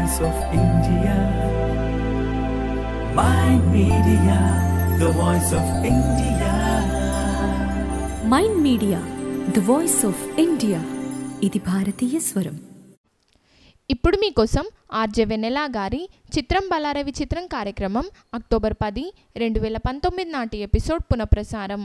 voice of India. Mind Media, the voice of India. Mind media the voice of India ఇది భారతీయ స్వరం ఇప్పుడు మీకోసం ఆర్జే వెన్నెలా గారి చిత్రం బలారవి చిత్రం కార్యక్రమం అక్టోబర్ పది రెండు వేల పంతొమ్మిది నాటి ఎపిసోడ్ పునఃప్రసారం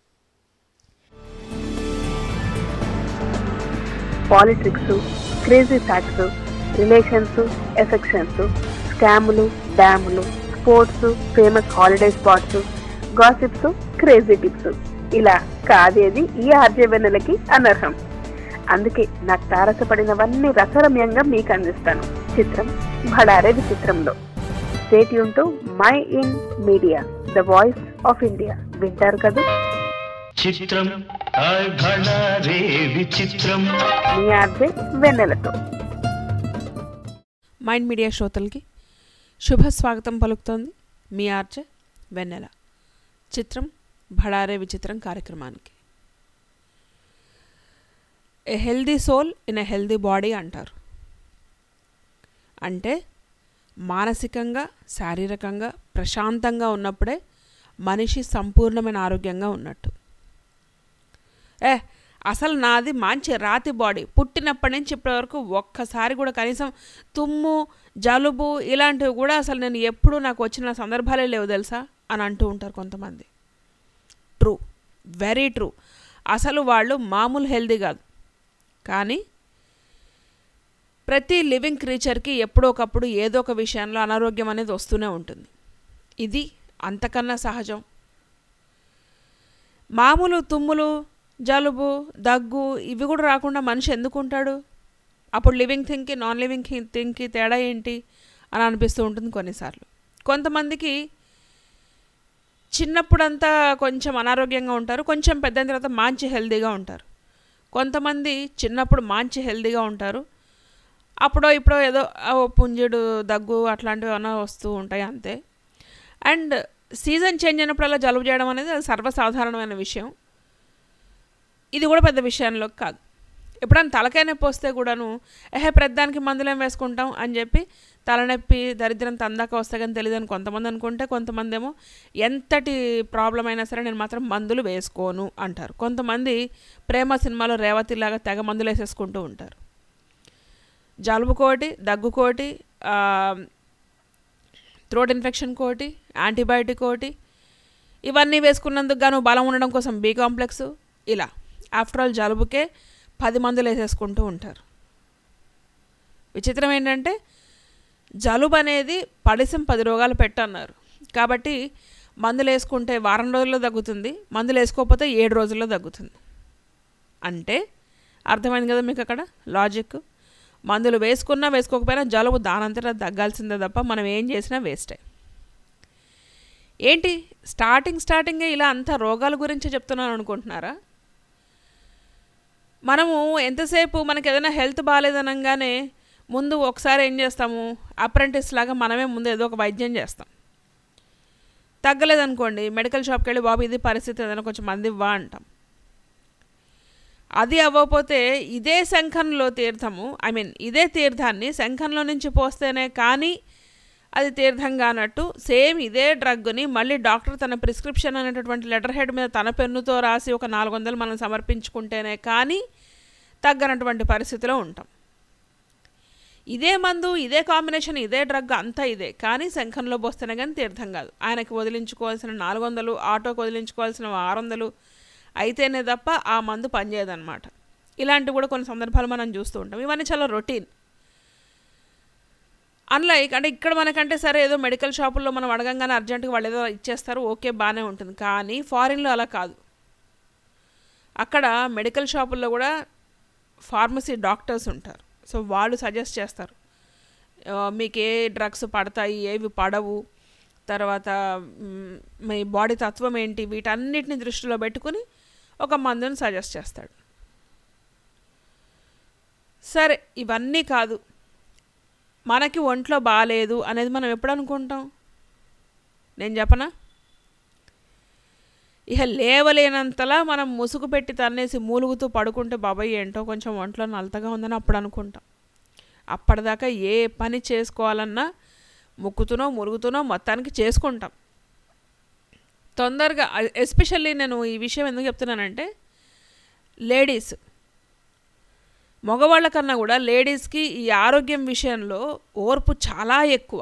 politics crazy facts relations affections స్కాములు డ్యాములు sports famous holiday spots gossips crazy tips ఇలా కాదేది ఈ ఆర్జే వెన్నెలకి అనర్హం అందుకే నాకు తారసపడినవన్నీ రసరమ్యంగా మీకు అందిస్తాను చిత్రం భడారే విచిత్రంలో స్టేట్ యూన్ mind media the voice of India వింటారు కదా చిత్రం రే విచిత్రం మీ ఆర్జే వెన్నెలతో మైండ్ మీడియా శ్రోతలకి శుభ స్వాగతం పలుకుతోంది మీ ఆర్జే వెన్నెల చిత్రం భడారే విచిత్రం కార్యక్రమానికి a healthy soul in a healthy body అంటారు అంటే మానసికంగా శారీరకంగా ప్రశాంతంగా ఉన్నప్పుడే మనిషి సంపూర్ణమైన ఆరోగ్యంగా ఉన్నట్టు ఏ అసలు నాది మంచి రాతి బాడీ పుట్టినప్పటి నుంచి ఇప్పటివరకు ఒక్కసారి కూడా కనీసం తుమ్ము జలుబు ఇలాంటివి కూడా అసలు నేను ఎప్పుడూ నాకు వచ్చిన సందర్భాలే లేవు తెలుసా అని అంటూ ఉంటారు కొంతమంది ట్రూ వెరీ ట్రూ అసలు వాళ్ళు మామూలు హెల్దీ కాదు కానీ ప్రతి లివింగ్ క్రీచర్కి ఎప్పుడో ఒకప్పుడు ఏదో ఒక విషయంలో అనారోగ్యం అనేది వస్తూనే ఉంటుంది ఇది అంతకన్నా సహజం మామూలు తుమ్ములు జలుబు దగ్గు ఇవి కూడా రాకుండా మనిషి ఎందుకు ఉంటాడు అప్పుడు లివింగ్ థింగ్కి నాన్ లివింగ్ థింగ్కి తేడా ఏంటి అని అనిపిస్తూ ఉంటుంది కొన్నిసార్లు కొంతమందికి చిన్నప్పుడంతా కొంచెం అనారోగ్యంగా ఉంటారు కొంచెం పెద్ద తర్వాత మంచి హెల్తీగా ఉంటారు కొంతమంది చిన్నప్పుడు మంచి హెల్తీగా ఉంటారు అప్పుడో ఇప్పుడో ఏదో ఆ ఓ పుంజుడు దగ్గు అట్లాంటివి ఏమైనా వస్తూ ఉంటాయి అంతే అండ్ సీజన్ చేంజ్ అయినప్పుడల్లా జలుబు చేయడం అనేది అది సర్వసాధారణమైన విషయం ఇది కూడా పెద్ద విషయంలో కాదు ఎప్పుడైనా తలకాయ నొప్పి వస్తే కూడాను ఏహే ప్రతిదానికి మందులు ఏం వేసుకుంటాం అని చెప్పి తలనొప్పి దరిద్రం తందాక వస్తే కానీ తెలియదు అని కొంతమంది అనుకుంటే కొంతమంది ఏమో ఎంతటి ప్రాబ్లం అయినా సరే నేను మాత్రం మందులు వేసుకోను అంటారు కొంతమంది ప్రేమ సినిమాలో రేవతిలాగా తెగ మందులు వేసేసుకుంటూ ఉంటారు జలుబు కోటి దగ్గు కోటి థ్రోట్ ఇన్ఫెక్షన్ కోటి యాంటీబయాటిక్ కోటి ఇవన్నీ వేసుకున్నందుకు గాను బలం ఉండడం కోసం బీ కాంప్లెక్స్ ఇలా ఆఫ్టర్ ఆల్ జలుబుకే పది మందులు వేసేసుకుంటూ ఉంటారు విచిత్రం ఏంటంటే జలుబు అనేది పడిసం పది రోగాలు పెట్టన్నారు కాబట్టి మందులు వేసుకుంటే వారం రోజుల్లో తగ్గుతుంది మందులు వేసుకోకపోతే ఏడు రోజుల్లో తగ్గుతుంది అంటే అర్థమైంది కదా మీకు అక్కడ లాజిక్ మందులు వేసుకున్నా వేసుకోకపోయినా జలుబు దానంతటా తగ్గాల్సిందే తప్ప మనం ఏం చేసినా వేస్టే ఏంటి స్టార్టింగ్ స్టార్టింగే ఇలా అంత రోగాల గురించి చెప్తున్నాను అనుకుంటున్నారా మనము ఎంతసేపు మనకి ఏదైనా హెల్త్ బాగాలేదనగానే ముందు ఒకసారి ఏం చేస్తాము అప్రెంటిస్ లాగా మనమే ముందు ఏదో ఒక వైద్యం చేస్తాం తగ్గలేదనుకోండి మెడికల్ షాప్కి వెళ్ళి బాబు ఇది పరిస్థితి ఏదైనా కొంచెం మంది ఇవ్వా అంటాం అది అవ్వకపోతే ఇదే శంఖంలో తీర్థము ఐ మీన్ ఇదే తీర్థాన్ని శంఖంలో నుంచి పోస్తేనే కానీ అది తీర్థంగా అన్నట్టు సేమ్ ఇదే డ్రగ్ని మళ్ళీ డాక్టర్ తన ప్రిస్క్రిప్షన్ అనేటటువంటి లెటర్ హెడ్ మీద తన పెన్నుతో రాసి ఒక నాలుగు వందలు మనం సమర్పించుకుంటేనే కానీ తగ్గనటువంటి పరిస్థితిలో ఉంటాం ఇదే మందు ఇదే కాంబినేషన్ ఇదే డ్రగ్ అంతా ఇదే కానీ శంఖంలో పోస్తేనే కానీ తీర్థం కాదు ఆయనకి వదిలించుకోవాల్సిన నాలుగు వందలు ఆటోకి వదిలించుకోవాల్సిన ఆరు వందలు అయితేనే తప్ప ఆ మందు పనిచేయదన్నమాట ఇలాంటివి కూడా కొన్ని సందర్భాలు మనం చూస్తూ ఉంటాం ఇవన్నీ చాలా రొటీన్ అన్లైక్ అంటే ఇక్కడ మనకంటే సరే ఏదో మెడికల్ షాపుల్లో మనం అడగంగానే అర్జెంటుగా వాళ్ళు ఏదో ఇచ్చేస్తారు ఓకే బాగానే ఉంటుంది కానీ ఫారిన్లో అలా కాదు అక్కడ మెడికల్ షాపుల్లో కూడా ఫార్మసీ డాక్టర్స్ ఉంటారు సో వాళ్ళు సజెస్ట్ చేస్తారు మీకు ఏ డ్రగ్స్ పడతాయి ఏవి పడవు తర్వాత మీ బాడీ తత్వం ఏంటి వీటన్నిటిని దృష్టిలో పెట్టుకుని ఒక మందుని సజెస్ట్ చేస్తాడు సరే ఇవన్నీ కాదు మనకి ఒంట్లో బాగాలేదు అనేది మనం ఎప్పుడు అనుకుంటాం నేను చెప్పనా ఇక లేవలేనంతలా మనం ముసుగు పెట్టి తన్నేసి మూలుగుతూ పడుకుంటే బాబాయ్ ఏంటో కొంచెం ఒంట్లో నలతగా ఉందని అప్పుడు అనుకుంటాం అప్పటిదాకా ఏ పని చేసుకోవాలన్నా ముక్కుతునో మురుగుతునో మొత్తానికి చేసుకుంటాం తొందరగా ఎస్పెషల్లీ నేను ఈ విషయం ఎందుకు చెప్తున్నానంటే లేడీస్ మగవాళ్ళ కన్నా కూడా లేడీస్కి ఈ ఆరోగ్యం విషయంలో ఓర్పు చాలా ఎక్కువ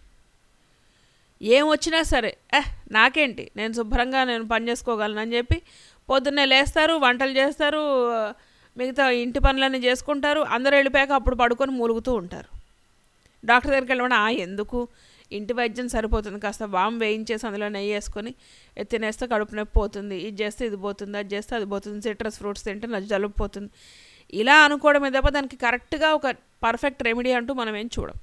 ఏం వచ్చినా సరే eh నాకేంటి నేను శుభ్రంగా నేను పని చేసుకోగలను అని చెప్పి పొద్దున్నే లేస్తారు వంటలు చేస్తారు మిగతా ఇంటి పనులన్నీ చేసుకుంటారు అందరూ వెళ్ళిపోయాక అప్పుడు పడుకొని మూలుగుతూ ఉంటారు డాక్టర్ దగ్గరికి వెళ్ళమని ఆ ఎందుకు ఇంటి వైద్యం సరిపోతుంది కాస్త వామ్ వేయించేసి అందులో నెయ్యి వేసుకొని ఇది తినేస్తే కడుపు నొప్పి పోతుంది ఇది చేస్తే ఇది పోతుంది అది చేస్తే అది పోతుంది సిట్రస్ ఫ్రూట్స్ తింటే నాకు జలుబు పోతుంది ఇలా అనుకోవడమే తప్ప దానికి కరెక్ట్గా ఒక పర్ఫెక్ట్ రెమెడీ అంటూ మనం ఏం చూడం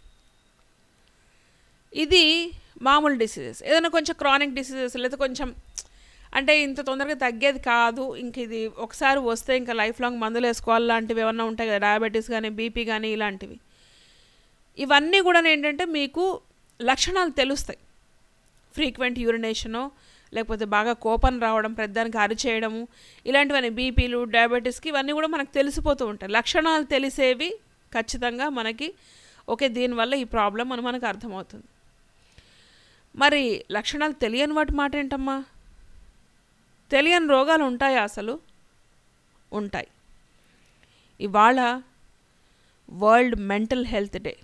ఇది మామూలు డిసీజెస్ ఏదైనా కొంచెం క్రానిక్ డిసీజెస్ లేదా కొంచెం అంటే ఇంత తొందరగా తగ్గేది కాదు ఇంక ఇది ఒకసారి వస్తే ఇంకా లైఫ్ లాంగ్ మందులు వేసుకోవాలి లాంటివి ఏమన్నా ఉంటాయి కదా డయాబెటీస్ కానీ బీపీ కానీ ఇలాంటివి ఇవన్నీ కూడా ఏంటంటే మీకు లక్షణాలు తెలుస్తాయి ఫ్రీక్వెంట్ యూరినేషను లేకపోతే బాగా కోపం రావడం పెద్దానికి అరిచేయడము ఇలాంటివన్నీ బీపీలు డయాబెటీస్కి ఇవన్నీ కూడా మనకు తెలిసిపోతూ ఉంటాయి లక్షణాలు తెలిసేవి ఖచ్చితంగా మనకి ఓకే దీనివల్ల ఈ ప్రాబ్లం అని మనకు అర్థమవుతుంది మరి లక్షణాలు తెలియని వాటి మాట ఏంటమ్మా తెలియని రోగాలు ఉంటాయా అసలు ఉంటాయి ఇవాళ world mental health day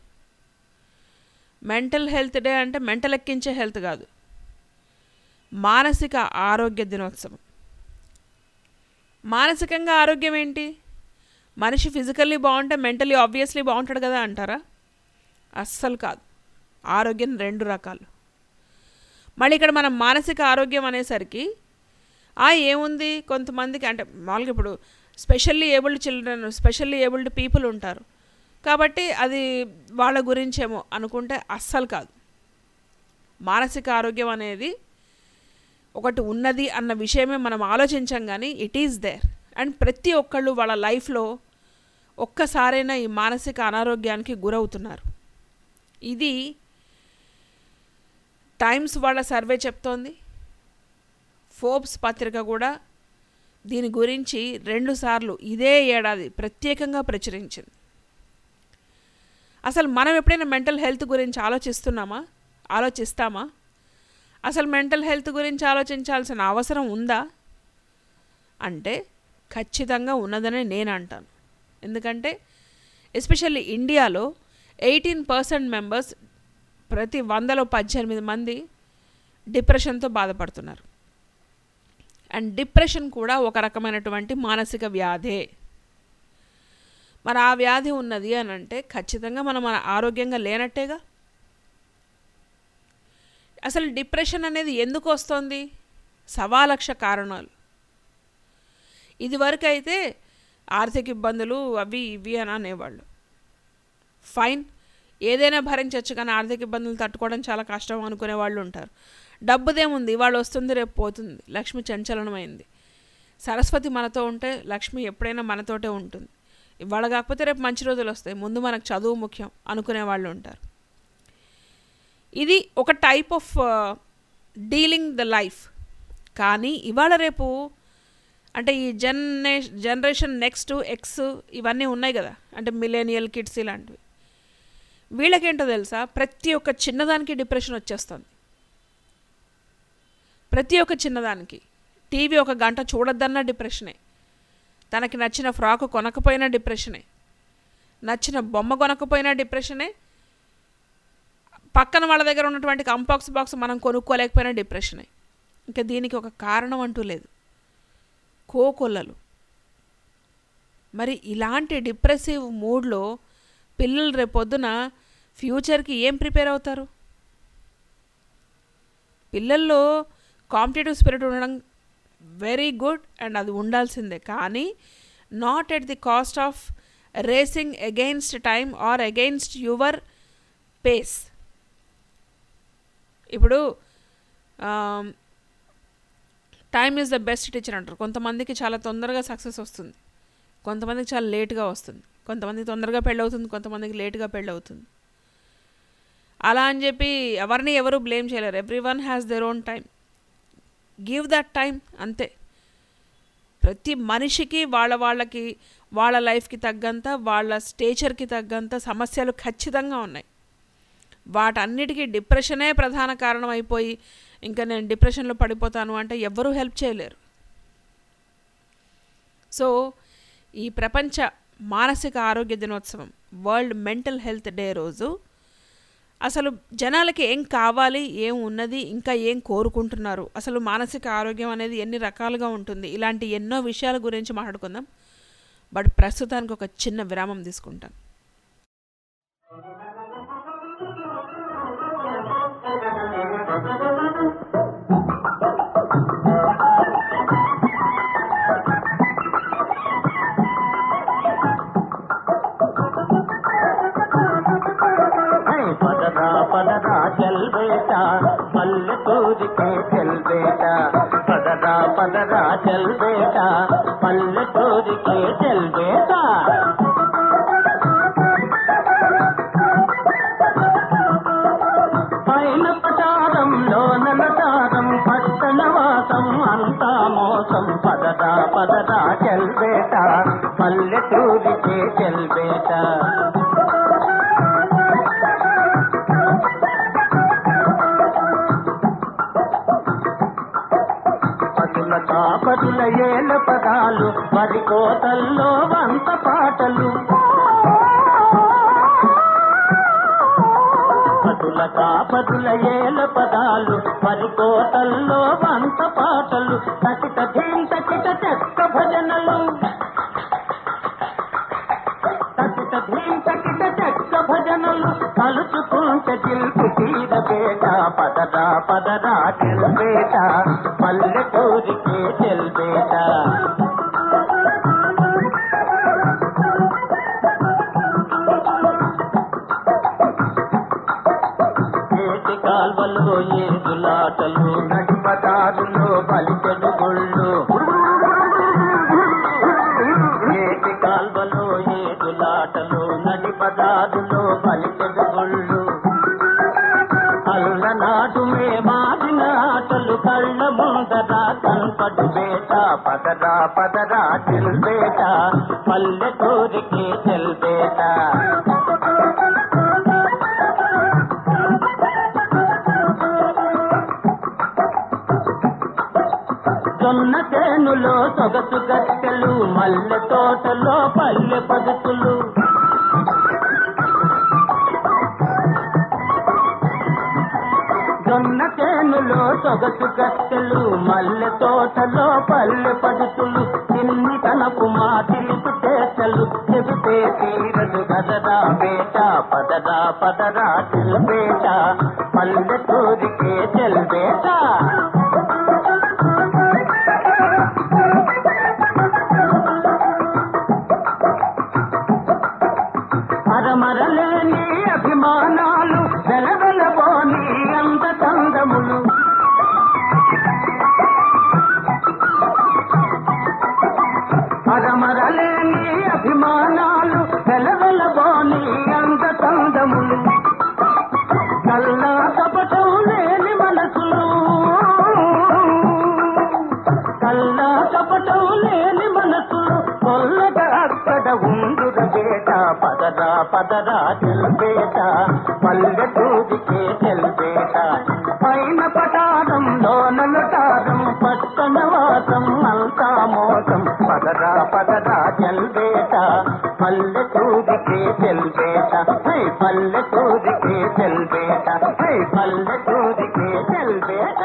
mental health day అంటే మెంటల్ ఎక్కించే హెల్త్ కాదు మానసిక ఆరోగ్య దినోత్సవం మానసికంగా ఆరోగ్యం ఏంటి మనిషి ఫిజికల్లీ బాగుంటే మెంటలీ ఆబ్వియస్లీ బాగుంటాడు కదా అంటారా అస్సలు కాదు ఆరోగ్యం రెండు రకాలు మళ్ళీ ఇక్కడ మనం మానసిక ఆరోగ్యం అనేసరికి ఆ ఏముంది కొంతమందికి అంటే మామూలుగా ఇప్పుడు specially abled children specially abled people ఉంటారు కాబట్టి అది వాళ్ళ గురించేమో అనుకుంటే అస్సలు కాదు మానసిక ఆరోగ్యం అనేది ఒకటి ఉన్నది అన్న విషయమే మనం ఆలోచించాం కానీ ఇట్ ఈజ్ దేర్ అండ్ ప్రతి ఒక్కళ్ళు వాళ్ళ లైఫ్లో ఒక్కసారైనా ఈ మానసిక అనారోగ్యానికి గురవుతున్నారు ఇది టైమ్స్ వాళ్ళ సర్వే చెప్తోంది ఫోర్బ్స్ పత్రిక కూడా దీని గురించి రెండుసార్లు ఇదే ఏడాది ప్రత్యేకంగా ప్రచురించింది అసలు మనం ఎప్పుడైనా మెంటల్ హెల్త్ గురించి ఆలోచిస్తున్నామా ఆలోచిస్తామా అసలు మెంటల్ హెల్త్ గురించి ఆలోచించాల్సిన అవసరం ఉందా అంటే ఖచ్చితంగా ఉన్నదని నేను అంటాను ఎందుకంటే ఎస్పెషల్లీ ఇండియాలో ఎయిటీన్ పర్సెంట్ మెంబర్స్ ప్రతి వందలో పద్దెనిమిది మంది డిప్రెషన్తో బాధపడుతున్నారు అండ్ డిప్రెషన్ కూడా ఒక రకమైనటువంటి మానసిక వ్యాధే మరి ఆ వ్యాధి ఉన్నది అని అంటే ఖచ్చితంగా మనం మన ఆరోగ్యంగా లేనట్టేగా అసలు డిప్రెషన్ అనేది ఎందుకు వస్తుంది సవా లక్ష కారణాలు ఇదివరకు అయితే ఆర్థిక ఇబ్బందులు అవి ఇవి అని అనేవాళ్ళు ఫైన్ ఏదైనా భరించవచ్చు కానీ ఆర్థిక ఇబ్బందులు తట్టుకోవడం చాలా కష్టం అనుకునే వాళ్ళు ఉంటారు డబ్బుదేముంది వాళ్ళు వస్తుంది రేపు పోతుంది లక్ష్మి చంచలనమైంది సరస్వతి మనతో ఉంటే లక్ష్మి ఎప్పుడైనా మనతోటే ఉంటుంది ఇవాళ కాకపోతే రేపు మంచి రోజులు వస్తాయి ముందు మనకు చదువు ముఖ్యం అనుకునే వాళ్ళు ఉంటారు ఇది ఒక type of dealing the life కానీ ఇవాళ రేపు అంటే ఈ జన్నే జనరేషన్ నెక్స్ట్ ఎక్స్ ఇవన్నీ ఉన్నాయి కదా అంటే మిలేనియల్ కిడ్స్ ఇలాంటివి వీళ్ళకేంటో తెలుసా ప్రతి ఒక్క చిన్నదానికి డిప్రెషన్ వచ్చేస్తుంది ప్రతి ఒక్క చిన్నదానికి టీవీ ఒక గంట చూడొద్దన్న డిప్రెషనే తనకి నచ్చిన ఫ్రాక్ కొనకపోయినా డిప్రెషనే నచ్చిన బొమ్మ కొనకపోయినా డిప్రెషనే పక్కన వాళ్ళ దగ్గర ఉన్నటువంటి కంపాక్స్ బాక్స్ మనం కొనుక్కోలేకపోయినా డిప్రెషనే ఇంకా దీనికి ఒక కారణం అంటూ లేదు కోకొల్లలు మరి ఇలాంటి డిప్రెసివ్ మూడ్లో పిల్లలు రేపొద్దున ఫ్యూచర్కి ఏం ప్రిపేర్ అవుతారు పిల్లల్లో కాంపిటేటివ్ స్పిరిట్ ఉండడం వెరీ గుడ్ అండ్ అది ఉండాల్సిందే కానీ not at the cost of racing against time or against your pace ఇప్పుడు time is the best teacher అంటారు కొంతమందికి చాలా తొందరగా సక్సెస్ వస్తుంది కొంతమందికి చాలా లేట్గా వస్తుంది కొంతమందికి తొందరగా పెళ్ళి అవుతుంది కొంతమందికి లేట్గా పెళ్ళి అవుతుంది అలా అని చెప్పి ఎవరిని ఎవరు బ్లేమ్ చేయలేరు every one has their own time give that time అంతే ప్రతి మనిషికి వాళ్ళ వాళ్ళకి వాళ్ళ లైఫ్కి తగ్గంత వాళ్ళ స్టేచర్కి తగ్గంత సమస్యలు ఖచ్చితంగా ఉన్నాయి వాటన్నిటికీ డిప్రెషనే ప్రధాన కారణం అయిపోయి ఇంకా నేను డిప్రెషన్లో పడిపోతాను అంటే ఎవ్వరూ హెల్ప్ చేయలేరు సో ఈ ప్రపంచ మానసిక ఆరోగ్య దినోత్సవం వరల్డ్ మెంటల్ హెల్త్ డే రోజు అసలు జనాలకి ఏం కావాలి ఏం ఉన్నది ఇంకా ఏం కోరుకుంటున్నారు అసలు మానసిక ఆరోగ్యం అనేది ఎన్ని రకాలుగా ఉంటుంది ఇలాంటి ఎన్నో విషయాల గురించి మాట్లాడుకుందాం బట్ ప్రస్తుతానికి ఒక చిన్న విరామం తీసుకుంటాను పదరా పదరా చల్ బేటా పల్లెటూరికే చల్ బేటా పదరా పదరా చల్ బేటా పల్లెటూరికే చల్ బేటా పైన పటారంలో నలటారం పట్టణ వాసం అంతా మోసం పదరా పదరా చల్ బేటా పల్లెటూరికే చల్ బేటా పదుల కాపదుల ఏల పదాలు మరి కోతల్లో వంత పాటలు పదుల కాపదుల ఏల పదాలు మరి కోతల్లో వంత పాటలు తకిట ధీంత కిట చెక్క భజనలు తకిట ధీంత కిట చెక్క భజనలు కలుచుకుంటే దిల్పు తీర బేట పదరా పదరా దిల్ బేట పల్లెటూరికే చెల్ బేట ఏటి కాల్వలో ఏదులాటలు నడిపదారులో బలిచెడు గుళ్ళు ఏటి కాల్వలో ఏదులాటలు నడిపదారులో బలిచెడు గుళ్ళు అల్లనాడు మే మాదిన ఆటలు కళ్ళ ముందర కనపడు బేట పదరా పదరా చెల్ బేట పల్లెటూరికి చెల్ బేట జొన్న చేనులో సొగసు గట్టెలు మల్లె తోటలో పల్లె పదుతులు జొన్న చేనులో సొగసు గట్టెలు మల్లె తోటలో పల్లె పదుతులు తిన్ని తనపు మా తిలుపు చేతలు చెబితే తీరదు గదరా బేట పదరా పదరా చెల్ బేట పల్లెటూరికే చెల్ బేట అరమరలేని అభిమానాలు వెలవెలబోని అంత చందములు అరమరలేని అభిమానాలు వెలవెలబోని అంత చందములు కల్లా కపటం లేని మనసులు కల్లా కపటం లేని మనసులు కొల్లగా అక్కడ ఉండుర బేట పదరా పదరా చెల్బేట పల్లెటూరికే చెల్బేట పైన పటారంలో నలటారం పట్టణ వాసం అంతా మోసం పదరా పదరా చెల్బేట పల్లెటూరికే చెల్బేట హై పల్లెటూరికే చెల్బేట హై పల్లెటూరికే చెల్బేట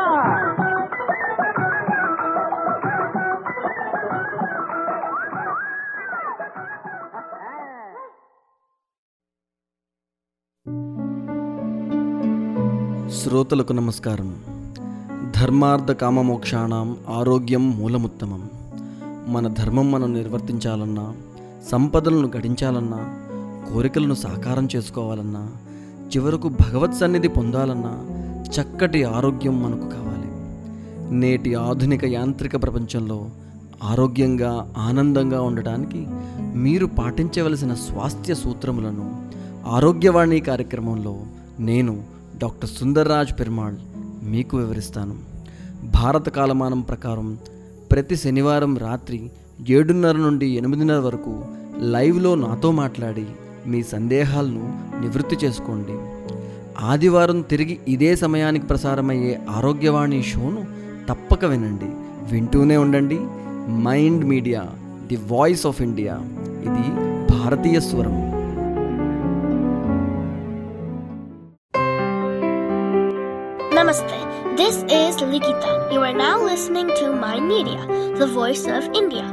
శ్రోతలకు నమస్కారం ధర్మార్థ కామమోక్షాణం ఆరోగ్యం మూలముత్తమం మన ధర్మం మనం నిర్వర్తించాలన్నా సంపదలను గడించాలన్నా కోరికలను సాకారం చేసుకోవాలన్నా చివరకు భగవత్ సన్నిధి పొందాలన్నా చక్కటి ఆరోగ్యం మనకు కావాలి నేటి ఆధునిక యాంత్రిక ప్రపంచంలో ఆరోగ్యంగా ఆనందంగా ఉండటానికి మీరు పాటించవలసిన స్వాస్థ్య సూత్రములను ఆరోగ్యవాణి కార్యక్రమంలో నేను డాక్టర్ సుందర్రాజ్ పెరుమాళ్ మీకు వివరిస్తాను భారత కాలమానం ప్రకారం ప్రతి శనివారం రాత్రి ఏడున్నర నుండి ఎనిమిదిన్నర వరకు లైవ్లో నాతో మాట్లాడి మీ సందేహాలను నివృత్తి చేసుకోండి ఆదివారం తిరిగి ఇదే సమయానికి ప్రసారమయ్యే ఆరోగ్యవాణి షోను తప్పక వినండి వింటూనే ఉండండి mind media the voice of India ఇది భారతీయ స్వరం Namaste. This is Likita. You are now listening to My Media, the voice of India.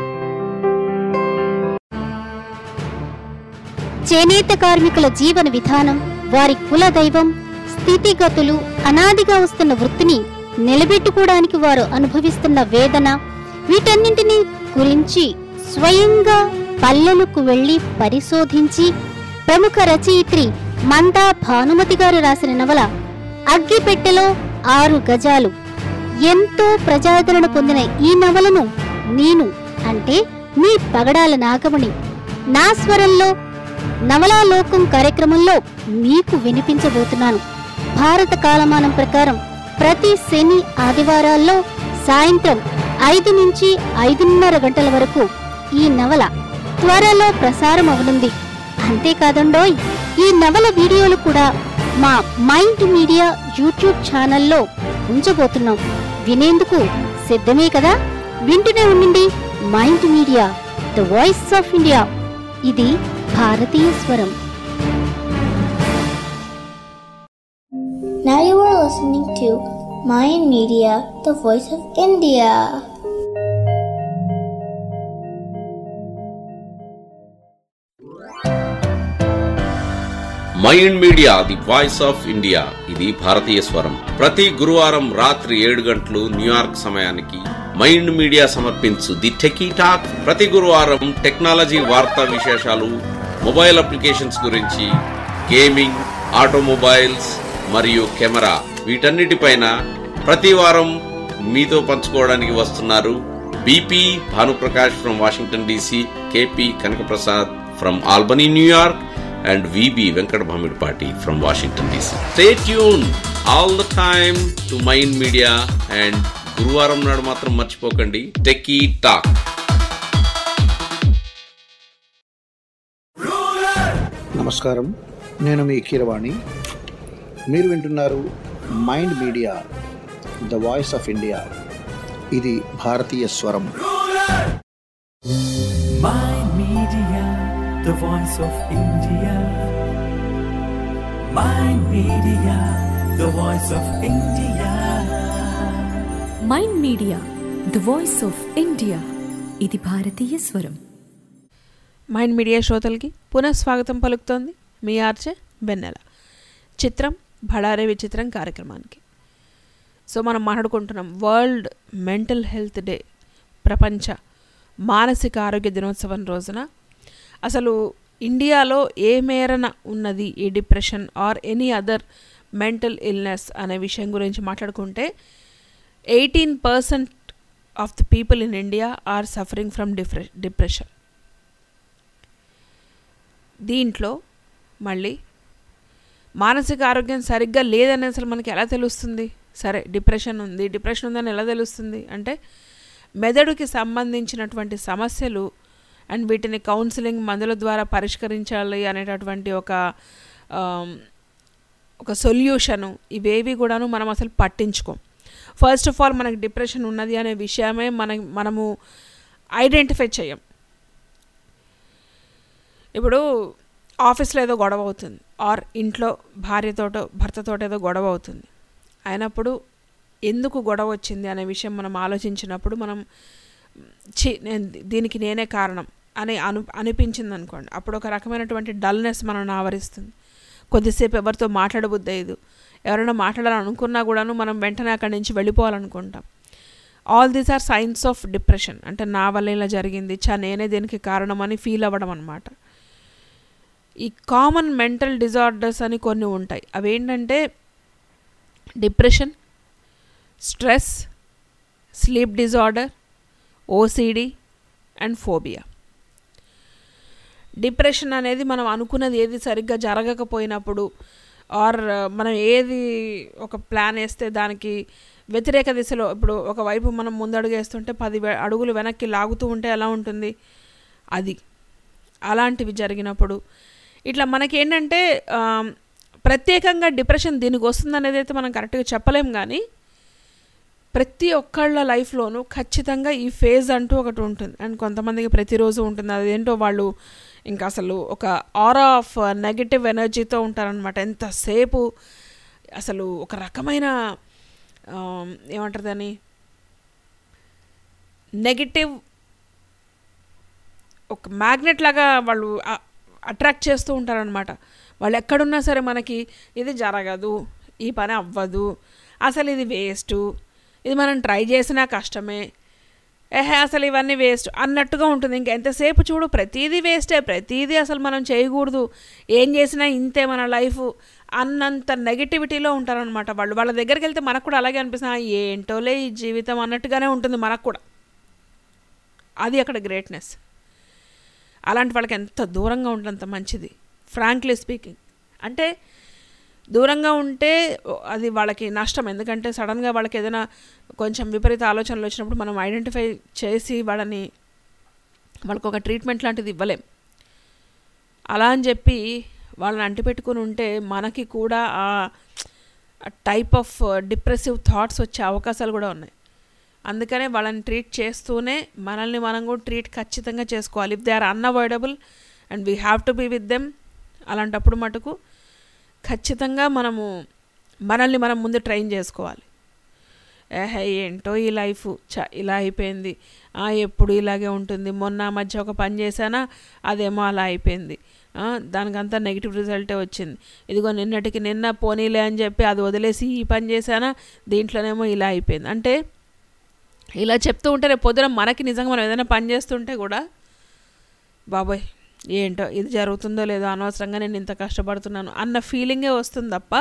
చేనేత కార్మికుల జీవన విధానం వారి కుల దైవం స్థితిగతులు అనాదిగా వస్తున్న వృత్తిని నిలబెట్టుకోవడానికి వారు అనుభవిస్తున్న వేదన వీటన్నింటినీ గురించి స్వయంగా పల్లెలకు వెళ్లి పరిశోధించి ప్రముఖ రచయిత్రి మందా భానుమతి గారు రాసిన నవల అగ్గిపెట్టెలో ఆరు గజాలు ఎంతో ప్రజాదరణ పొందిన ఈ నవలను నేను అంటే మీ పగడాల నాగమణి నా స్వరంలో నవలాలోకం కార్యక్రమంలో మీకు వినిపించబోతున్నాను భారత కాలమానం ప్రకారం ప్రతి శని ఆదివారాల్లో సాయంత్రం ఐదు నుంచి ఐదున్నర గంటల వరకు ఈ నవల త్వరలో ప్రసారం అవనుంది అంతేకాదండోయ్ ఈ నవల వీడియోలు కూడా మా మైండ్ మీడియా యూట్యూబ్ ఛానల్లో ఉంచబోతున్నాం వినేందుకు సిద్ధమే కదా వింటూనే ఉండండి mind media the voice of India ఇది భారతీయ స్వరం Now you are listening to Mayan Media, the voice of India. Mind media the voice of India ఇది భారతీయ స్వరం ప్రతి గురువారం రాత్రి ఏడు గంటలు న్యూయార్క్ సమయానికి మైండ్ మీడియా సమర్పించు ది టెకీ టాక్ ప్రతి గురువారం టెక్నాలజీ వార్తా విశేషాలు మొబైల్ అప్లికేషన్స్ గురించి గేమింగ్ ఆటోమొబైల్స్ మరియు కెమెరా వీటన్నిటిపైన ప్రతి వారం మీతో పంచుకోవడానికి వస్తున్నారు BP Bhanuprakash from Washington DC KP Kanakaprasad from Albany New York and VB Venkat Bhamidpati from Washington DC. Stay tuned all the time to Mind Media and గురువారం నాడు మాత్రం మర్చిపోకండి టెక్కీ టాక్ నమస్కారం నేను మీ కీరవాణి మీరు వింటున్నారు Mind media the voice of India ఇది భారతీయ స్వరం Mind Media, the voice of India. Mind Media, the voice of India. Mind media the voice of India ఇది భారతీయ స్వరం మైండ్ మీడియా శ్రోతలకి పునఃస్వాగతం పలుకుతోంది మీ ఆర్చే బెన్నెల చిత్రం భడారే విచిత్రం కార్యక్రమానికి సో మనం మాట్లాడుకుంటున్నాం వరల్డ్ మెంటల్ హెల్త్ డే ప్రపంచ మానసిక ఆరోగ్య దినోత్సవం రోజున అసలు ఇండియాలో ఏ మేరన ఉన్నది ఈ depression or any other mental illness అనే విషయం గురించి మాట్లాడుకుంటే eighteen percent of the people in India are suffering from depre depression దీంట్లో మళ్ళీ మానసిక ఆరోగ్యం సరిగ్గా లేదని అసలు మనకి ఎలా తెలుస్తుంది సరే డిప్రెషన్ ఉంది డిప్రెషన్ ఉందని ఎలా తెలుస్తుంది అంటే మెదడుకి సంబంధించినటువంటి సమస్యలు అండ్ వీటిని కౌన్సిలింగ్ మందుల ద్వారా పరిష్కరించాలి అనేటటువంటి ఒక ఆమ్, ఒక సొల్యూషను ఇవేవి కూడాను మనం అసలు పట్టించుకోం ఫస్ట్ ఆఫ్ ఆల్ మనకి డిప్రెషన్ ఉన్నది అనే విషయమే మన మనము ఐడెంటిఫై చేయం ఇప్పుడు ఆఫీస్లో ఏదో గొడవ అవుతుంది ఆర్ ఇంట్లో భార్యతోటో భర్తతోటో ఏదో గొడవ అవుతుంది అయినప్పుడు ఎందుకు గొడవ వచ్చింది అనే విషయం మనం ఆలోచించినప్పుడు మనం చి నేను దీనికి నేనే కారణం అని అను అనిపించింది అనుకోండి అప్పుడు ఒక రకమైనటువంటి డల్నెస్ మనల్ని ఆవరిస్తుంది కొద్దిసేపు ఎవరితో మాట్లాడబుద్ది అయ్యదు ఎవరైనా మాట్లాడాలనుకున్నా కూడాను మనం వెంటనే అక్కడి నుంచి వెళ్ళిపోవాలనుకుంటాం all these are signs of depression అంటే నా వల్ల ఇలా జరిగింది చా నేనే దీనికి కారణం అని ఫీల్ అవ్వడం అనమాట ఈ కామన్ మెంటల్ డిజార్డర్స్ అని కొన్ని ఉంటాయి అవేంటంటే depression stress sleep disorder OCD and phobia depression అనేది మనం అనుకున్నది ఏది సరిగ్గా జరగకపోయినప్పుడు ఆర్ మనం ఏది ఒక ప్లాన్ వేస్తే దానికి వ్యతిరేక దిశలో ఇప్పుడు ఒకవైపు మనం ముందడుగు వేస్తుంటే పది వె- అడుగులు వెనక్కి లాగుతూ ఉంటే ఎలా ఉంటుంది అది అలాంటివి జరిగినప్పుడు ఇట్లా మనకేంటంటే ఆ, ప్రత్యేకంగా డిప్రెషన్ దీనికి వస్తుంది అనేది అయితే మనం కరెక్ట్గా చెప్పలేం కానీ ప్రతి ఒక్కళ్ళ లైఫ్లోనూ ఖచ్చితంగా ఈ ఫేజ్ అంటూ ఒకటి ఉంటుంది అండ్ కొంతమందికి ప్రతిరోజు ఉంటుంది అదేంటో వాళ్ళు ఇంకా అసలు ఒక ఆరా ఆఫ్ నెగటివ్ ఎనర్జీతో ఉంటారనమాట ఎంతసేపు అసలు ఒక రకమైన ఆ, ఏమంటారు దాన్ని నెగటివ్ ఒక మ్యాగ్నెట్ లాగా వాళ్ళు అట్రాక్ట్ చేస్తూ ఉంటారనమాట వాళ్ళు ఎక్కడున్నా సరే మనకి ఇది జరగదు ఈ పని అవ్వదు అసలు ఇది వేస్ట్ ఇది మనం ట్రై చేసినా కష్టమే ఏహే అసలు ఇవన్నీ వేస్ట్ అన్నట్టుగా ఉంటుంది ఇంకా ఎంతసేపు చూడు ప్రతిదీ వేస్టే ప్రతిదీ అసలు మనం చేయకూడదు ఏం చేసినా ఇంతే మన లైఫ్ అన్నంత నెగిటివిటీలో ఉంటారనమాట వాళ్ళు వాళ్ళ దగ్గరికి వెళ్తే మనకు కూడా అలాగే అనిపిస్తుంది "ఆ, ఏంటోలే ఈ జీవితం అన్నట్టుగానే ఉంటుంది మనకు కూడా అది అక్కడ గ్రేట్నెస్ అలాంటి వాళ్ళకి ఎంత దూరంగా ఉంటే అంత మంచిది ఫ్రాంక్లీ స్పీకింగ్ అంటే దూరంగా ఉంటే అది వాళ్ళకి నష్టం ఎందుకంటే సడన్గా వాళ్ళకి ఏదైనా కొంచెం విపరీత ఆలోచనలు వచ్చినప్పుడు మనం ఐడెంటిఫై చేసి వాళ్ళని వాళ్ళకి ఒక ట్రీట్మెంట్ లాంటిది ఇవ్వలేం అలా అని చెప్పి వాళ్ళని అంటిపెట్టుకుని ఉంటే మనకి కూడా ఆ టైప్ ఆఫ్ డిప్రెసివ్ థాట్స్ వచ్చే అవకాశాలు కూడా ఉన్నాయి అందుకనే వాళ్ళని ట్రీట్ చేస్తూనే మనల్ని మనం కూడా ట్రీట్ ఖచ్చితంగా చేసుకోవాలి if they are unavoidable and we have to be with them అలాంటప్పుడు మటుకు ఖచ్చితంగా మనము మనల్ని మనం ముందు ట్రైన్ చేసుకోవాలి ఏహే ఏంటో ఈ లైఫ్ చ ఇలా అయిపోయింది ఆ, ఎప్పుడు ఇలాగే ఉంటుంది మొన్న ఆ మధ్య ఒక పని చేశానా అదేమో అలా అయిపోయింది ఆ, దానికంతా నెగిటివ్ రిజల్టే వచ్చింది ఇదిగో నిన్నటికి నిన్న పోనీలే అని చెప్పి అది వదిలేసి ఈ పని చేశానా దీంట్లోనేమో ఇలా అయిపోయింది అంటే ఇలా చెప్తూ ఉంటే రేపు పొద్దున మనకి నిజంగా మనం ఏదైనా పని చేస్తుంటే కూడా బాబోయ్ ఏంటో ఇది జరుగుతుందో లేదో అనవసరంగా నేను ఇంత కష్టపడుతున్నాను అన్న ఫీలింగే వస్తుంది తప్ప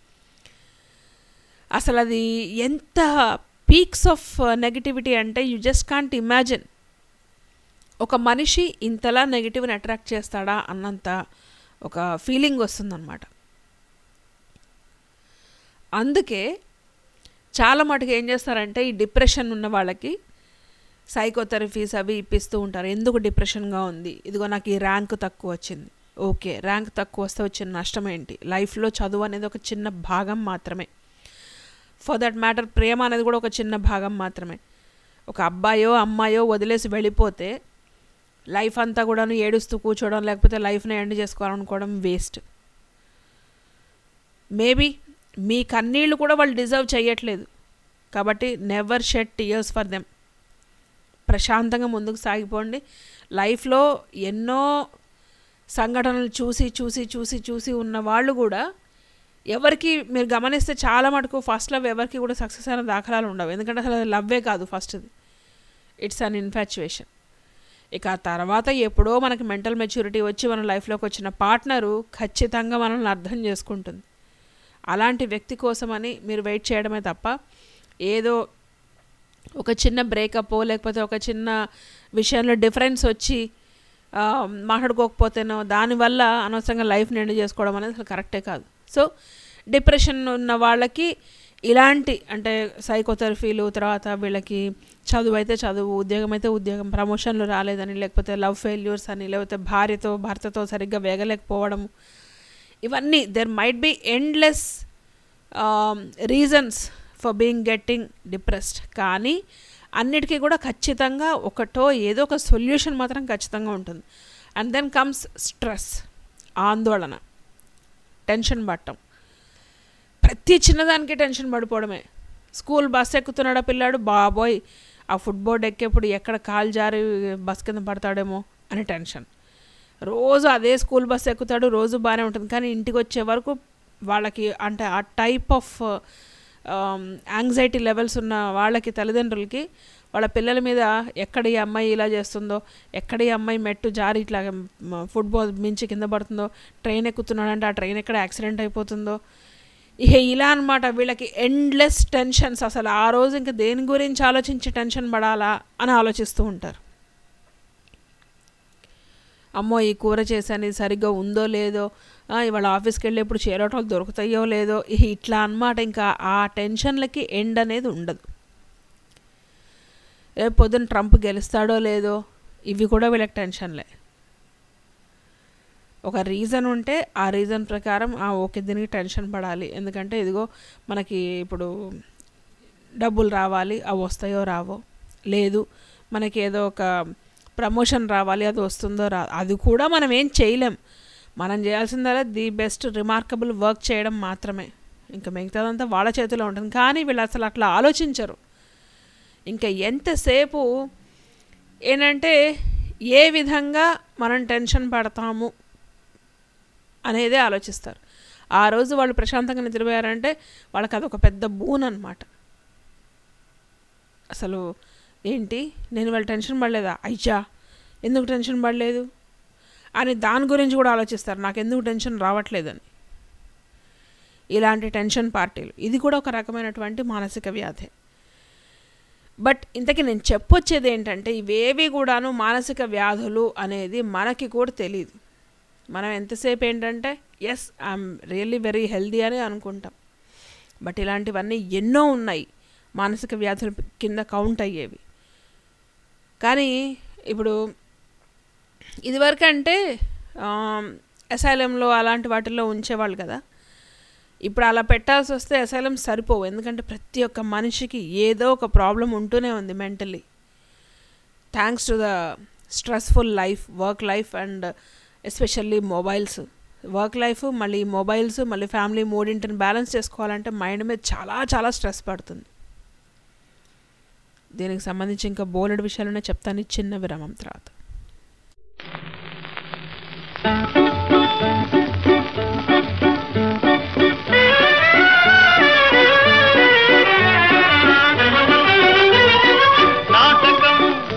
అసలు అది ఎంత పీక్స్ ఆఫ్ నెగిటివిటీ అంటే యు జస్ట్ కాంట్ ఇమాజిన్ ఒక మనిషి ఇంతలా నెగిటివ్ని అట్రాక్ట్ చేస్తాడా అన్నంత ఒక ఫీలింగ్ వస్తుందన్నమాట అందుకే చాలా మటుకు ఏం చేస్తారంటే ఈ డిప్రెషన్ ఉన్న వాళ్ళకి సైకోథెరపీస్ అవి ఇప్పిస్తూ ఉంటారు ఎందుకు డిప్రెషన్గా ఉంది ఇదిగో నాకు ఈ ర్యాంక్ తక్కువ వచ్చింది ఓకే ర్యాంక్ తక్కువ వస్తే వచ్చిన నష్టం ఏంటి లైఫ్లో చదువు అనేది ఒక చిన్న భాగం మాత్రమే ఫర్ దట్ మ్యాటర్ ప్రేమ అనేది కూడా ఒక చిన్న భాగం మాత్రమే ఒక అబ్బాయో అమ్మాయో వదిలేసి వెళ్ళిపోతే లైఫ్ అంతా కూడాను ఏడుస్తూ కూర్చోవడం లేకపోతే లైఫ్ని ఎండ్ చేసుకోవాలనుకోవడం వేస్ట్ మేబీ మీ కన్నీళ్ళు కూడా వాళ్ళు డిజర్వ్ చేయట్లేదు కాబట్టి never shed tears for them ప్రశాంతంగా ముందుకు సాగిపోండి లైఫ్లో ఎన్నో సంఘటనలు చూసి చూసి చూసి చూసి ఉన్న వాళ్ళు కూడా ఎవరికి మీరు గమనిస్తే చాలా మటుకు ఫస్ట్ లవ్ ఎవరికి కూడా సక్సెస్ అయిన దాఖలాలు ఉండవు ఎందుకంటే అసలు లవ్వే కాదు ఫస్ట్ది ఇట్స్ అన్ ఇన్ఫాచ్యుయేషన్ ఇక ఆ తర్వాత ఎప్పుడో మనకి మెంటల్ మెచ్యూరిటీ వచ్చి మన లైఫ్లోకి వచ్చిన పార్ట్నరు ఖచ్చితంగా మనల్ని అర్థం చేసుకుంటుంది అలాంటి వ్యక్తి కోసమని మీరు వెయిట్ చేయడమే తప్ప ఏదో ఒక చిన్న బ్రేకప్ లేకపోతే ఒక చిన్న విషయంలో డిఫరెన్స్ వచ్చి ఆ, మాట్లాడుకోకపోతేనో దానివల్ల అనవసరంగా లైఫ్ని ఎండ్ చేసుకోవడం అనేది అసలు కరెక్టే కాదు సో డిప్రెషన్ ఉన్న వాళ్ళకి ఇలాంటి అంటే సైకోథెరపీలు తర్వాత వీళ్ళకి చదువు అయితే చదువు ఉద్యోగం అయితే ఉద్యోగం ప్రమోషన్లు రాలేదని లేకపోతే లవ్ ఫెయిల్యూర్స్ అని లేకపోతే భార్యతో భర్తతో సరిగ్గా వేగలేకపోవడం ఇవన్నీ there might be endless reasons for being getting depressed కానీ అన్నిటికీ కూడా ఖచ్చితంగా ఒకటో ఏదో ఒక సొల్యూషన్ మాత్రం ఖచ్చితంగా ఉంటుంది అండ్ దెన్ కమ్స్ స్ట్రెస్ ఆందోళన టెన్షన్ పట్టడం ప్రతి చిన్నదానికి టెన్షన్ పడిపోవడమే స్కూల్ బస్ ఎక్కుతున్నాడా పిల్లాడు బాబోయ్ ఆ ఫుట్బోర్డ్ ఎక్కేప్పుడు ఎక్కడ కాలు జారి బస్ కింద పడతాడేమో అని టెన్షన్ రోజు అదే స్కూల్ బస్ ఎక్కుతాడు రోజు బాగానే ఉంటుంది కానీ ఇంటికి వచ్చే వరకు వాళ్ళకి అంటే ఆ టైప్ ఆఫ్ యాంగ్జైటీ లెవెల్స్ ఉన్న వాళ్ళకి తల్లిదండ్రులకి వాళ్ళ పిల్లల మీద ఎక్కడ ఈ అమ్మాయి ఇలా చేస్తుందో ఎక్కడ ఈ అమ్మాయి మెట్టు జారి ఇట్లా మ- ఫుట్బాల్ మించి కింద పడుతుందో ట్రైన్ ఎక్కుతున్నాడంటే ఆ ట్రైన్ ఎక్కడ యాక్సిడెంట్ అయిపోతుందో ఇక ఇలా అనమాట వీళ్ళకి ఎండ్లెస్ టెన్షన్స్ అసలు ఆ రోజు ఇంకా దేని గురించి ఆలోచించి టెన్షన్ పడాలా అని ఆలోచిస్తూ ఉంటారు అమ్మో ఈ కూర చేశాను ఇది సరిగ్గా ఉందో లేదో ఆ, ఇవాళ ఆఫీస్కి వెళ్ళేప్పుడు చేరటం దొరుకుతాయో లేదో ఇహ ఇట్లా అన్నమాట ఇంకా ఆ టెన్షన్లకి ఎండ్ అనేది ఉండదు రేపు పొద్దున్న ట్రంప్ గెలుస్తాడో లేదో ఇవి కూడా వీళ్ళకి టెన్షన్లే ఒక రీజన్ ఉంటే ఆ రీజన్ ప్రకారం ఆ ఓకే దీనికి టెన్షన్ పడాలి ఎందుకంటే ఇదిగో మనకి ఇప్పుడు డబ్బులు రావాలి అవి వస్తాయో రావో లేదు మనకి ఏదో ఒక ప్రమోషన్ రావాలి అది వస్తుందో రా అది కూడా మనం ఏం చేయలేం మనం చేయాల్సిందల్లా ది బెస్ట్ రిమార్కబుల్ వర్క్ చేయడం మాత్రమే ఇంకా మిగతాదంతా వాళ్ళ చేతిలో ఉంటుంది కానీ వీళ్ళు అసలు అట్లా ఆలోచించరు ఇంకా ఎంతసేపు ఏంటంటే ఏ విధంగా మనం టెన్షన్ పడతాము అనేదే ఆలోచిస్తారు ఆ రోజు వాళ్ళు ప్రశాంతంగా నిద్రపోయారంటే వాళ్ళకి అదొక పెద్ద బూన్ అనమాట అసలు ఏంటి నేను వాళ్ళు టెన్షన్ పడలేదా అయ్యా ఎందుకు టెన్షన్ పడలేదు అని దాని గురించి కూడా ఆలోచిస్తారు నాకు ఎందుకు టెన్షన్ రావట్లేదని ఇలాంటి టెన్షన్ పార్టీలు ఇది కూడా ఒక రకమైనటువంటి మానసిక వ్యాధి బట్ ఇంతకీ నేను చెప్పొచ్చేది ఏంటంటే ఇవేవి కూడాను మానసిక వ్యాధులు అనేది మనకి కూడా తెలియదు మనం ఎంతసేపు ఏంటంటే yes I'm really very healthy అని అనుకుంటాం బట్ ఇలాంటివన్నీ ఎన్నో ఉన్నాయి మానసిక వ్యాధుల కింద కౌంట్ అయ్యేవి కానీ ఇప్పుడు ఇదివరకు అంటే అసైలంలో అలాంటి వాటిల్లో ఉంచేవాళ్ళు కదా ఇప్పుడు అలా పెట్టాల్సి వస్తే అసైలం సరిపోవు ఎందుకంటే ప్రతి ఒక్క మనిషికి ఏదో ఒక ప్రాబ్లం ఉంటూనే ఉంది mentally thanks to the stressful life work life and especially mobiles work life మళ్ళీ మొబైల్స్ మళ్ళీ ఫ్యామిలీ మూడింటిని బ్యాలెన్స్ చేసుకోవాలంటే మైండ్ మీద చాలా చాలా స్ట్రెస్ పడుతుంది దీనికి సంబంధించి ఇంకా బోలెడు విషయాలనే చెప్తాను ఈ చిన్న విరామం తర్వాత నాటకం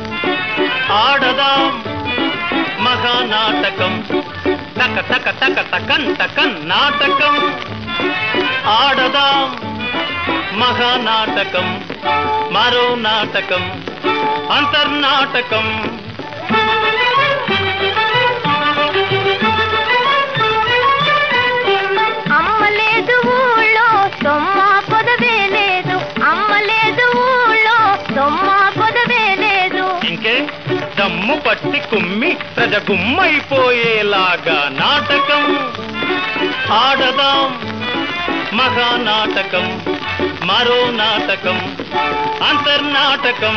ఆడదాం మహానాటకం తక తక తక తకన్ తకన్ నాటకం ఆడదాం మహానాటకం మరో నాటకం అంతర్నాటకం అమ్మ లేదు ఊళ్ళో సొమ్మ పొదవే లేదు అమ్మ లేదు ఊళ్ళో సొమ్మ పొదవే లేదు ఇంకే దమ్ము పట్టి కుమ్మి ప్రజ గుమ్మైపోయేలాగా నాటకం ఆడదాం మహానాటకం మరో నాటకం అంతర్నాటకం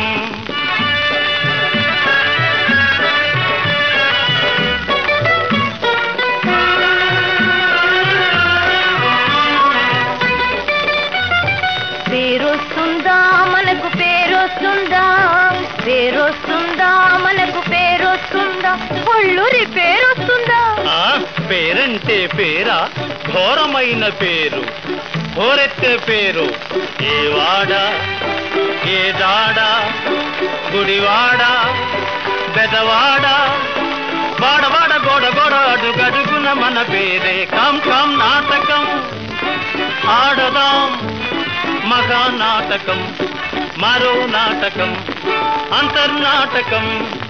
పేరొస్తుందా మనకు పేరొస్తుందా పేరొస్తుందా మనకు పేరొస్తుందా ఒళ్ళూరి పేరొస్తుందా ఆ పేరంటే పేరా ఘోరమైన పేరు ఘోరెత్తే పేరు ఏ వాడ ఏ దాడ గుడివాడ బెదవాడ వాడవాడ గోడ గోడ అడుగడుగున మన పేరే కం కం నాటకం ఆడదాం మగా నాటకం మరో నాటకం అంతర్నాటకం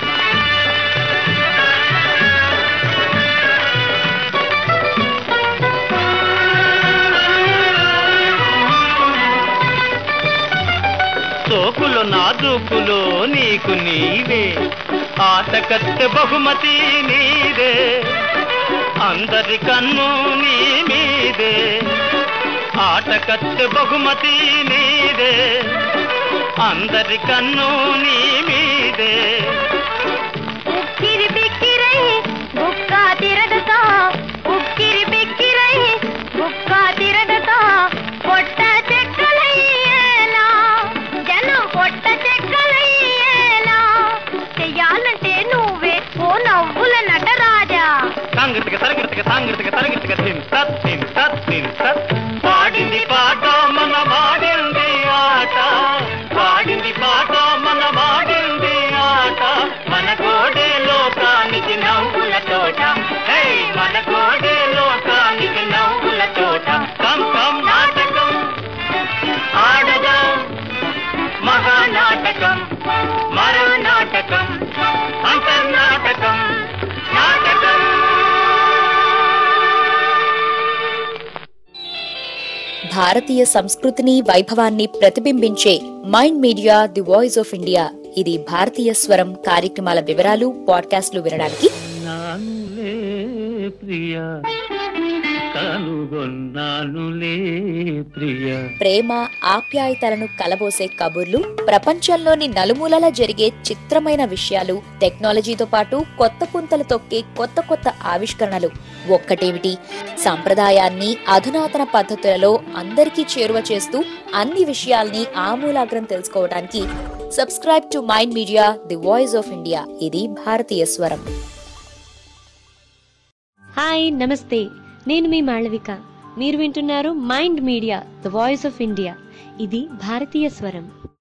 సోకులు నాజుకులు నీకు నీవే ఆట కత్తె బహుమతి నీదే అందరి కన్ను నీ మీదే ఆట కత్తె బహుమతి నీదే అందరి కన్ను నీ మీదే ఉక్కిరి బిక్కిరై బుక్క తిరగక ఉక్కిరి బిక్కిరై బుక్క తిరగక పొట్ట చెక్కలయ్యేలా జనం పొట్ట చెక్కలయ్యేలా చెయ్యాలంటే నువ్వే ఓ నవ్వుల నటరాజా సాంగృతిక తరగతిక సాంగృతిక తరగతిక తిన్ తత్ తిన్ తత్ తిన్ తత్ పాడింది పాట మన వాడింది ఆట పాడింది పాట మన వాడింది ఆట మన కోడే లోకానికి నవ్వుల తోట హే మన భారతీయ సంస్కృతిని వైభవాన్ని ప్రతిబింబించే Mind media the voice of India ఇది భారతీయ స్వరం కార్యక్రమాల వివరాలు పాడ్కాస్ట్లు వినడానికి నానులే ప్రియ కనుగొన్నానులే ప్రియ ప్రేమ ఆప్యాయతలను కలబోసే కబుర్లు ప్రపంచంలోని నలుమూలలా జరిగే చిత్రమైన విషయాలు టెక్నాలజీతో పాటు కొత్త పుంతలు తొక్కే కొత్త కొత్త ఆవిష్కరణలు ఒక్కటేమిటి సంప్రదాయాన్ని అధునాతన పద్ధతులలో అందరికీ చేరువ చేస్తూ అన్ని విషయాల్ని ఆమూలాగ్రం తెలుసుకోవడానికి subscribe to Mind media the voice of India ఇది భారతీయ స్వరం హాయ్ నమస్తే నేను మీ మాళవిక మీరు వింటున్నారు Mind media the voice of India ఇది భారతీయ స్వరం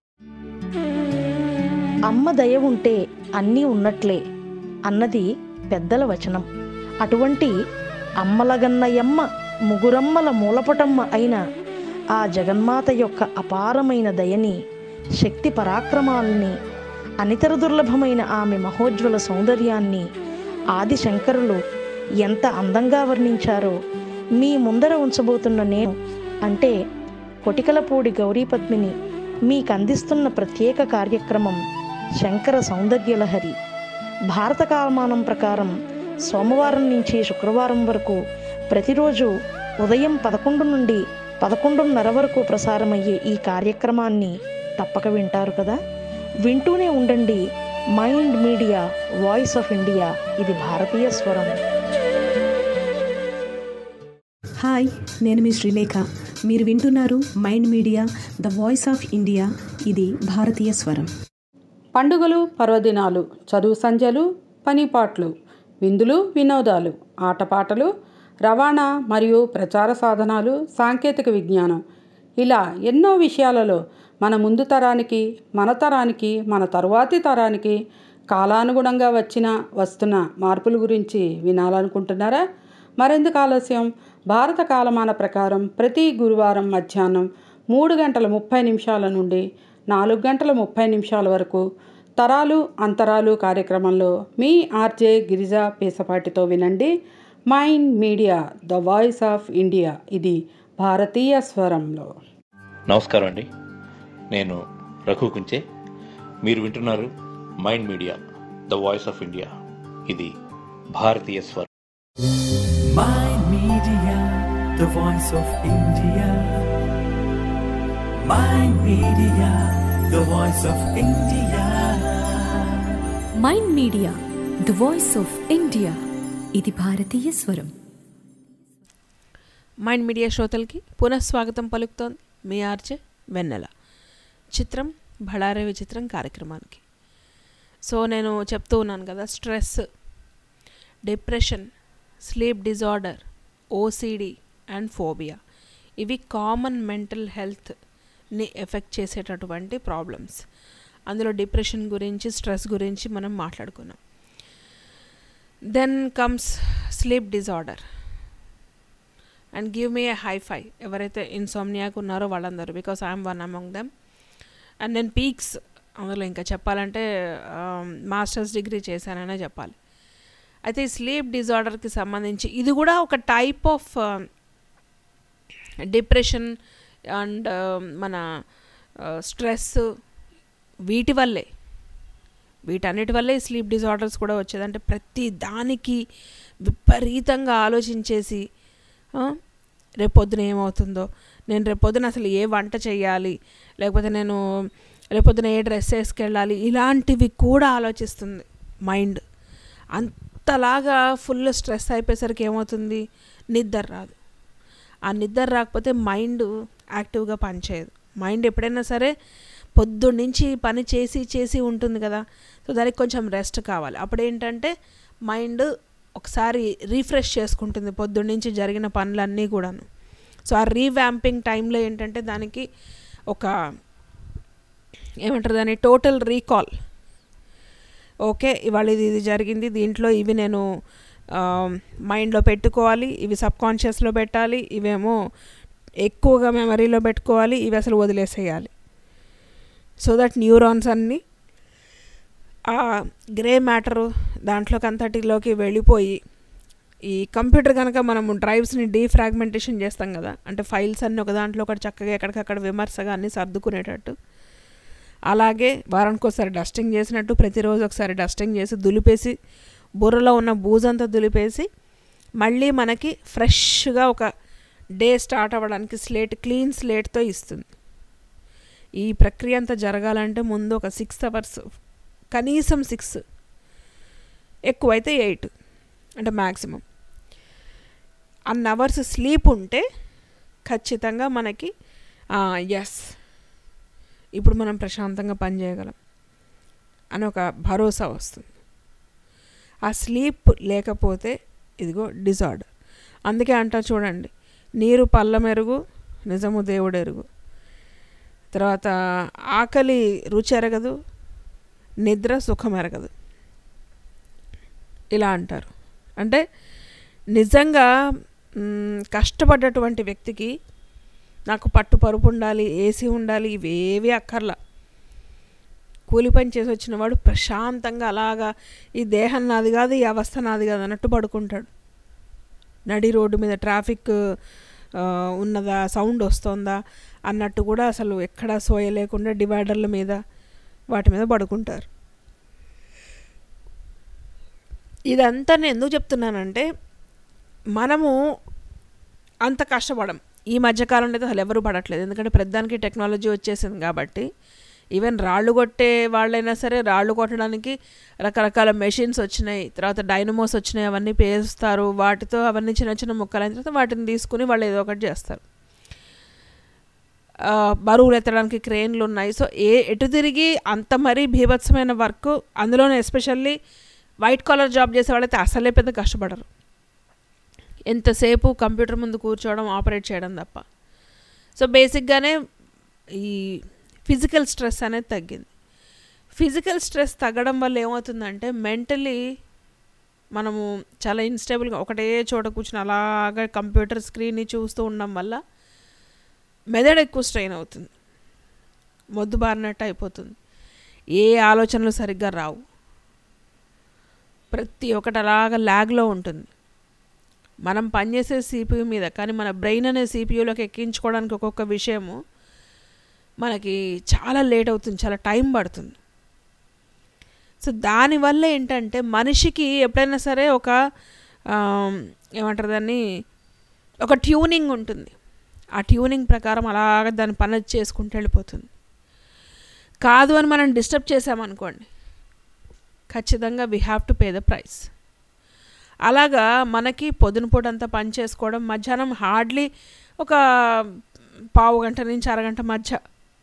అమ్మ దయ ఉంటే అన్నీ ఉన్నట్లే అన్నది పెద్దల వచనం అటువంటి అమ్మలగన్నయమ్మ ముగురమ్మల మూలపటమ్మ అయిన ఆ జగన్మాత యొక్క అపారమైన దయని శక్తి పరాక్రమాలని అనితర దుర్లభమైన ఆమె మహోజ్వల సౌందర్యాన్ని ఆది శంకరులు ఎంత అందంగా వర్ణించారో మీ ముందర ఉంచబోతున్న నేను అంటే కొటికలపూడి గౌరీపద్మిని మీకు అందిస్తున్న ప్రత్యేక కార్యక్రమం శంకర సౌందర్యలహరి భారత కాలమానం ప్రకారం సోమవారం నుంచి శుక్రవారం వరకు ప్రతిరోజు ఉదయం పదకొండు నుండి పదకొండున్నర వరకు ప్రసారమయ్యే ఈ కార్యక్రమాన్ని తప్పక వింటారు కదా వింటూనే ఉండండి mind Media voice of India ఇది భారతీయ స్వరం హాయ్ నేను మీ శ్రీలేఖ మీరు వింటున్నారు Mind media the voice of India ఇది భారతీయ స్వరం పండుగలు పర్వదినాలు చదువు సంధ్యలు పనిపాట్లు విందులు వినోదాలు ఆటపాటలు రవాణా మరియు ప్రచార సాధనాలు సాంకేతిక విజ్ఞానం ఇలా ఎన్నో విషయాలలో మన ముందు తరానికి మన తరానికి మన తరువాతి తరానికి కాలానుగుణంగా వచ్చిన వస్తున్న మార్పుల గురించి వినాలనుకుంటున్నారా మరెందుకు ఆలస్యం భారత కాలమాన ప్రకారం ప్రతి గురువారం మధ్యాహ్నం మూడు గంటల ముప్పై నిమిషాల నుండి నాలుగు గంటల ముప్పై నిమిషాల వరకు తరాలు అంతరాలు కార్యక్రమంలో మీ ఆర్జే గిరిజా పేసపాటితో వినండి Mind media the voice of India ఇది భారతీయ స్వరంలో నమస్కారం అండి నేను రఘు కుంచే మీరు వింటున్నారు Mind media the voice of India ఇది భారతీయ స్వరం Mind Media, the voice of India. Mind Media, the voice of India. Mind media the voice of India ఇది భారతీయ స్వరం మైండ్ మీడియా శ్రోతలకి పునఃస్వాగతం పలుకుతోంది మీ ఆర్జే వెన్నెల చిత్రం బళారే విచిత్రం కార్యక్రమానికి సో నేను చెప్తూ ఉన్నాను కదా stress depression sleep disorder OCD and phobia ఇవి కామన్ మెంటల్ హెల్త్ని ఎఫెక్ట్ చేసేటటువంటి ప్రాబ్లమ్స్ అందులో డిప్రెషన్ గురించి స్ట్రెస్ గురించి మనం మాట్లాడుకున్నాం then comes sleep disorder and give me a high five ఎవరైతే ఇన్సోమ్నియాకు ఉన్నారో వాళ్ళందరూ because I'm one among them and నేను పీక్స్ అందులో ఇంకా చెప్పాలంటే మాస్టర్స్ డిగ్రీ చేశాననే చెప్పాలి అయితే ఈ స్లీప్ డిజార్డర్కి సంబంధించి ఇది కూడా ఒక టైప్ ఆఫ్ డిప్రెషన్ అండ్ మన స్ట్రెస్ వీటి వల్లే వీటన్నిటి వల్లే స్లీప్ డిజార్డర్స్ కూడా వచ్చేదంటే ప్రతి దానికి విపరీతంగా ఆలోచించేసి రేపొద్దున ఏమవుతుందో నేను రేపొద్దున అసలు ఏ వంట చేయాలి లేకపోతే నేను రేపొద్దున ఏ డ్రెస్ వేసుకెళ్ళాలి ఇలాంటివి కూడా ఆలోచిస్తుంది మైండ్ అంతలాగా ఫుల్ స్ట్రెస్ అయిపోయేసరికి ఏమవుతుంది నిద్ర రాదు ఆ నిద్ర రాకపోతే మైండ్ యాక్టివ్గా పనిచేయదు మైండ్ ఎప్పుడైనా సరే పొద్దున్న నుంచి పని చేసి చేసి ఉంటుంది కదా సో దానికి కొంచెం రెస్ట్ కావాలి అప్పుడు ఏంటంటే మైండ్ ఒకసారి రీఫ్రెష్ చేసుకుంటుంది పొద్దున్న నుంచి జరిగిన పనులన్నీ కూడాను సో ఆ రీవ్యాంపింగ్ టైంలో ఏంటంటే దానికి ఒక ఏమంటారు దాన్ని టోటల్ రీకాల్ ఓకే ఇవాళ ఇది ఇది జరిగింది దీంట్లో ఇవి నేను మైండ్లో పెట్టుకోవాలి ఇవి సబ్ కాన్షియస్లో పెట్టాలి ఇవేమో ఎక్కువగా మెమరీలో పెట్టుకోవాలి ఇవి అసలు వదిలేసేయాలి సో దట్ న్యూరాన్స్ అన్నీ ఆ గ్రే మ్యాటరు దాంట్లోకి అంతటిలోకి వెళ్ళిపోయి ఈ కంప్యూటర్ కనుక మనము డ్రైవ్స్ని డీఫ్రాగ్మెంటేషన్ చేస్తాం కదా అంటే ఫైల్స్ అన్ని ఒక దాంట్లో ఒకటి చక్కగా ఎక్కడికక్కడ విమర్శగా అన్ని సర్దుకునేటట్టు అలాగే వారానికి ఒకసారి డస్టింగ్ చేసినట్టు ప్రతిరోజు ఒకసారి డస్టింగ్ చేసి దులిపేసి బుర్రలో ఉన్న బూజంతా దులిపేసి మళ్ళీ మనకి ఫ్రెష్గా ఒక డే స్టార్ట్ అవ్వడానికి స్లేట్ క్లీన్ స్లేట్తో ఇస్తుంది ఈ ప్రక్రియ అంతా జరగాలంటే ముందు ఒక సిక్స్ అవర్స్ కనీసం సిక్స్ ఎక్కువైతే ఎయిట్ అంటే మ్యాక్సిమం అన్ అవర్స్ స్లీప్ ఉంటే ఖచ్చితంగా మనకి ఎస్ ఇప్పుడు మనం ప్రశాంతంగా పని చేయగలం అని ఒక భరోసా వస్తుంది ఆ స్లీప్ లేకపోతే ఇదిగో డిజార్డర్ అందుకే అంటా చూడండి నీరు పళ్ళ మెరుగు నిజము దేవుడు ఎరుగు తర్వాత ఆకలి రుచి ఎరగదు నిద్ర సుఖం ఎరగదు ఇలా అంటారు అంటే నిజంగా మ్, కష్టపడ్డటువంటి వ్యక్తికి నాకు పట్టు పరుపు ఉండాలి ఏసీ ఉండాలి ఇవేవి అక్కర్లా కూలి పని చేసి వచ్చిన వాడు ప్రశాంతంగా అలాగా ఈ దేహం నాది కాదు ఈ అవస్థ నాది కాదు అన్నట్టు పడుకుంటాడు నడి రోడ్డు మీద ట్రాఫిక్ ఆ, ఉన్నదా సౌండ్ వస్తుందా అన్నట్టు కూడా అసలు ఎక్కడా సోయ లేకుండా డివైడర్ల మీద వాటి మీద పడుకుంటారు ఇదంతా నేను ఎందుకు చెప్తున్నానంటే మనము అంత కష్టపడం ఈ మధ్యకాలంలో అయితే అసలు ఎవరు పడట్లేదు ఎందుకంటే ప్రతిదానికి టెక్నాలజీ వచ్చేసింది కాబట్టి ఈవెన్ రాళ్ళు కొట్టే వాళ్ళైనా సరే రాళ్ళు కొట్టడానికి రకరకాల మెషిన్స్ వచ్చినాయి తర్వాత డైనమోస్ వచ్చినాయి అవన్నీ పేస్తారు వాటితో అవన్నీ చిన్న చిన్న ముక్కలైన తర్వాత వాటిని తీసుకుని వాళ్ళు ఏదో ఒకటి చేస్తారు ఆ, బరువులు ఎత్తడానికి క్రేన్లు ఉన్నాయి సో ఏ ఎటు తిరిగి అంత మరీ భీభత్సమైన వర్క్ అందులోనే ఎస్పెషల్లీ వైట్ కాలర్ జాబ్ చేసే వాళ్ళైతే అసలే పెద్ద కష్టపడరు ఎంతసేపు కంప్యూటర్ ముందు కూర్చోవడం ఆపరేట్ చేయడం తప్ప సో బేసిక్గానే ఈ ఫిజికల్ స్ట్రెస్ అనేది తగ్గింది ఫిజికల్ స్ట్రెస్ తగ్గడం వల్ల ఏమవుతుందంటే మెంటలీ మనము చాలా ఇన్స్టేబుల్గా ఒకటే చోట కూర్చుని అలాగా కంప్యూటర్ స్క్రీన్ని చూస్తూ ఉండడం వల్ల మెదడు ఎక్కువ స్ట్రెయిన్ అవుతుంది మొద్దు బారినట్టు అయిపోతుంది ఏ ఆలోచనలు సరిగ్గా రావు ప్రతి ఒక్కటి అలాగా ల్యాగ్లో ఉంటుంది మనం పనిచేసే సిపియు మీద కానీ మన బ్రెయిన్ అనే సిపియులోకి ఎక్కించుకోవడానికి ఒక్కొక్క విషయము మనకి చాలా లేట్ అవుతుంది చాలా టైం పడుతుంది సో దానివల్ల ఏంటంటే మనిషికి ఎప్పుడైనా సరే ఒక ఆమ్, ఏమంటారు దాన్ని ఒక ట్యూనింగ్ ఉంటుంది ఆ ట్యూనింగ్ ప్రకారం అలాగ దాని పని అది చేసుకుంటూ వెళ్ళిపోతుంది కాదు అని మనం డిస్టర్బ్ చేసామనుకోండి ఖచ్చితంగా we have to pay the price అలాగా మనకి పొద్దున పూట అంతా పని చేసుకోవడం మధ్యాహ్నం హార్డ్లీ ఒక పావు గంట నుంచి అరగంట మధ్య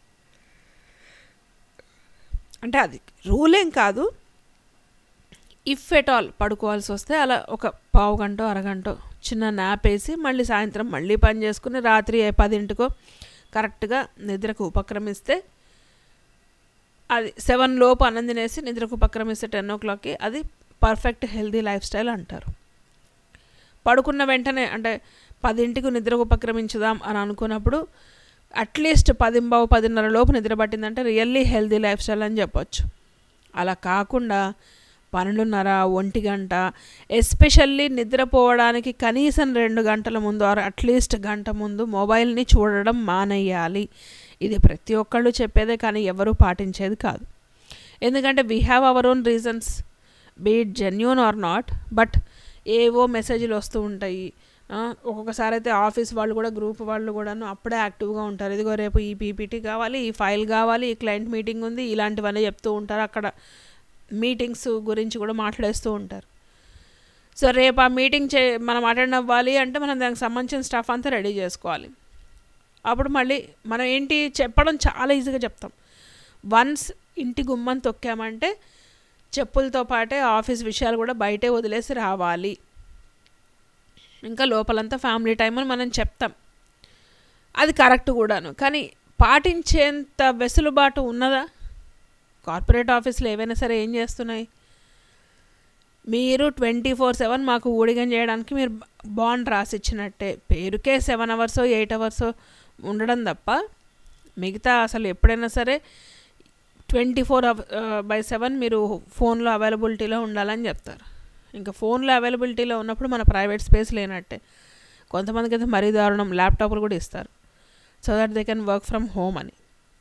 అంటే అది రూల్ ఏం కాదు ఇఫ్ ఎట్ ఆల్ పడుకోవాల్సి వస్తే అలా ఒక పావు గంట అరగంట చిన్న నాప్ వేసి మళ్ళీ సాయంత్రం మళ్ళీ పని చేసుకుని రాత్రి ఏ పదింటికో కరెక్ట్గా నిద్రకు ఉపక్రమిస్తే అది సెవెన్ లోపు అన్నం తినేసి నిద్రకు ఉపక్రమిస్తే టెన్ ఓ క్లాక్కి అది పర్ఫెక్ట్ హెల్దీ లైఫ్ స్టైల్ అంటారు పడుకున్న వెంటనే అంటే పదింటికి నిద్రకు ఉపక్రమించుదాం అని అనుకున్నప్పుడు అట్లీస్ట్ పదింబావు పదిన్నర లోపు నిద్ర పట్టిందంటే రియల్లీ హెల్దీ లైఫ్ స్టైల్ అని చెప్పొచ్చు అలా కాకుండా పన్నెండున్నర ఒంటి గంట ఎస్పెషల్లీ నిద్రపోవడానికి కనీసం రెండు గంటల ముందు ఆర్ అట్లీస్ట్ గంట ముందు మొబైల్ని చూడడం మానేయాలి ఇది ప్రతి ఒక్కళ్ళు చెప్పేదే కానీ ఎవరూ పాటించేది కాదు ఎందుకంటే we have our own reasons be it genuine or not but ఏవో మెసేజ్లు వస్తూ ఉంటాయి ఆ, ఒక్కొక్కసారి అయితే ఆఫీస్ వాళ్ళు కూడా గ్రూప్ వాళ్ళు కూడాను అప్పుడే యాక్టివ్గా ఉంటారు ఇదిగో రేపు ఈ పీపీటీ కావాలి ఈ ఫైల్ కావాలి ఈ క్లయింట్ మీటింగ్ ఉంది ఇలాంటివన్నీ చెప్తూ ఉంటారు అక్కడ మీటింగ్స్ గురించి కూడా మాట్లాడేస్తూ ఉంటారు సో రేపు ఆ మీటింగ్ చే మనం అటెండ్ అవ్వాలి అంటే మనం దానికి సంబంధించిన స్టఫ్ అంతా రెడీ చేసుకోవాలి అప్పుడు మళ్ళీ మనం ఏంటి చెప్పడం చాలా ఈజీగా చెప్తాం వన్స్ ఇంటి గుమ్మం తొక్కామంటే చెప్పులతో పాటే ఆఫీస్ విషయాలు కూడా బయటే వదిలేసి రావాలి ఇంకా లోపలంతా ఫ్యామిలీ టైం అని మనం చెప్తాం అది కరెక్ట్ కూడాను కానీ పాటించేంత వెసులుబాటు ఉన్నదా కార్పొరేట్ ఆఫీసులు ఏవైనా సరే ఏం చేస్తున్నాయి మీరు ట్వంటీ ఫోర్ సెవెన్ మాకు ఊడిగం చేయడానికి మీరు బాండ్ రాసి ఇచ్చినట్టే పేరుకే సెవెన్ అవర్స్ ఎయిట్ అవర్స్ ఉండడం తప్ప మిగతా అసలు ఎప్పుడైనా సరే ట్వంటీ ఫోర్ బై సెవెన్ మీరు ఫోన్లో అవైలబిలిటీలో ఉండాలని చెప్తారు ఇంకా ఫోన్లో అవైలబిలిటీలో ఉన్నప్పుడు మన ప్రైవేట్ స్పేస్ లేనట్టే కొంతమందికి అయితే మరీ దారుణం ల్యాప్టాప్లు కూడా ఇస్తారు so that they can work from home అని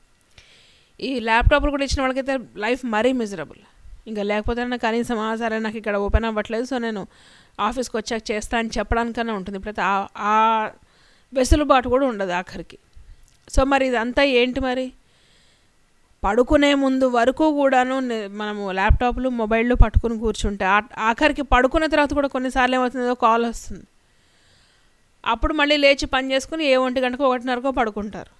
ఈ ల్యాప్టాప్లు కూడా ఇచ్చిన వాళ్ళకైతే లైఫ్ మరీ మిజరబుల్ ఇంకా లేకపోతే నాకు కనీసం "ఆ, సరే నాకు ఇక్కడ ఓపెన్ అవ్వట్లేదు సో నేను ఆఫీస్కి వచ్చాక చేస్తా అని చెప్పడానికన్నా ఉంటుంది ఇప్పుడైతే ఆ- ఆ వెసులుబాటు కూడా ఉండదు ఆఖరికి సో మరి ఇదంతా ఏంటి మరి పడుకునే ముందు వరకు కూడాను నే- మనము ల్యాప్టాప్లు మొబైళ్ళు పట్టుకుని కూర్చుంటే ఆ- ఆఖరికి పడుకున్న తర్వాత కూడా కొన్నిసార్లు ఏమవుతుందో కాల్ వస్తుంది అప్పుడు మళ్ళీ లేచి పని చేసుకుని ఏ ఒంటి గంటకో ఒకటిన్నరకో పడుకుంటారు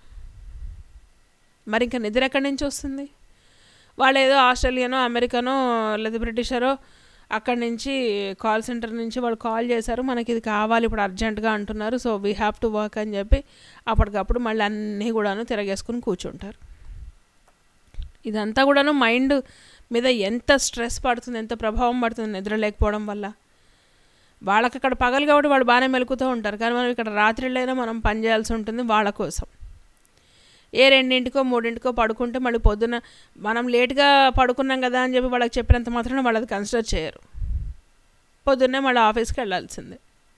మరి ఇంకా నిద్ర ఎక్కడి నుంచి వస్తుంది వాళ్ళు ఏదో ఆస్ట్రేలియానో అమెరికానో లేదా బ్రిటిషరో అక్కడి నుంచి కాల్ సెంటర్ నుంచి వాళ్ళు కాల్ చేశారు మనకి ఇది కావాలి ఇప్పుడు అర్జెంటుగా అంటున్నారు so we have to work అని చెప్పి అప్పటికప్పుడు మళ్ళీ అన్నీ కూడాను తిరగేసుకుని కూర్చుంటారు ఇదంతా కూడాను మైండ్ మీద ఎంత స్ట్రెస్ పడుతుంది ఎంత ప్రభావం పడుతుంది నిద్ర లేకపోవడం వల్ల వాళ్ళకి అక్కడ పగలు కాబట్టి వాళ్ళు బాగానే మెలుకుతూ ఉంటారు కానీ మనం ఇక్కడ రాత్రిళ్ళైనా మనం పని చేయాల్సి ఉంటుంది వాళ్ళ కోసం ఏ రెండింటికో మూడింటికో పడుకుంటే మళ్ళీ పొద్దున మనం లేట్గా పడుకున్నాం కదా అని చెప్పి వాళ్ళకి చెప్పినంత మాత్రాన వాళ్ళు అది కన్సిడర్ చేయరు పొద్దున్నే మళ్ళీ ఆఫీస్కి వెళ్ళాల్సిందే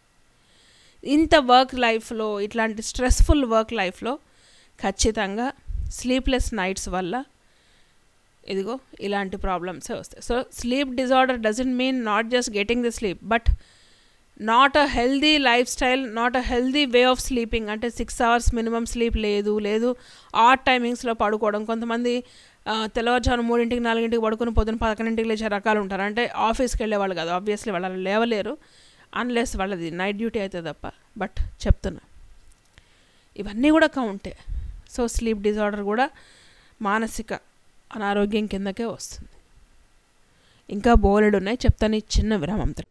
ఇంత వర్క్ లైఫ్లో ఇట్లాంటి స్ట్రెస్ఫుల్ వర్క్ లైఫ్లో ఖచ్చితంగా స్లీప్లెస్ నైట్స్ వల్ల ఇదిగో ఇలాంటి ప్రాబ్లమ్సే వస్తాయి so sleep disorder doesn't mean not just getting the sleep but not a healthy lifestyle not a healthy way of sleeping అంటే సిక్స్ అవర్స్ మినిమం స్లీప్ లేదు లేదు ఆట్ టైమింగ్స్లో పడుకోవడం కొంతమంది ఆ, తెల్లవారుజాము మూడింటికి నాలుగింటికి పడుకుని పొద్దున పదకొండింటికి లేచే రకాలు ఉంటారు అంటే ఆఫీస్కి వెళ్ళే వాళ్ళు కాదు ఆబ్వియస్లీ వాళ్ళు అలా లేవలేరు అన్లెస్ వాళ్ళది నైట్ డ్యూటీ అయితే తప్ప బట్ చెప్తున్నా ఇవన్నీ కూడా కౌంటే సో స్లీప్ డిజార్డర్ కూడా మానసిక అనారోగ్యం కిందకే వస్తుంది ఇంకా బోలెడు ఉన్నాయి చెప్తాను ఈ చిన్న విరామంతో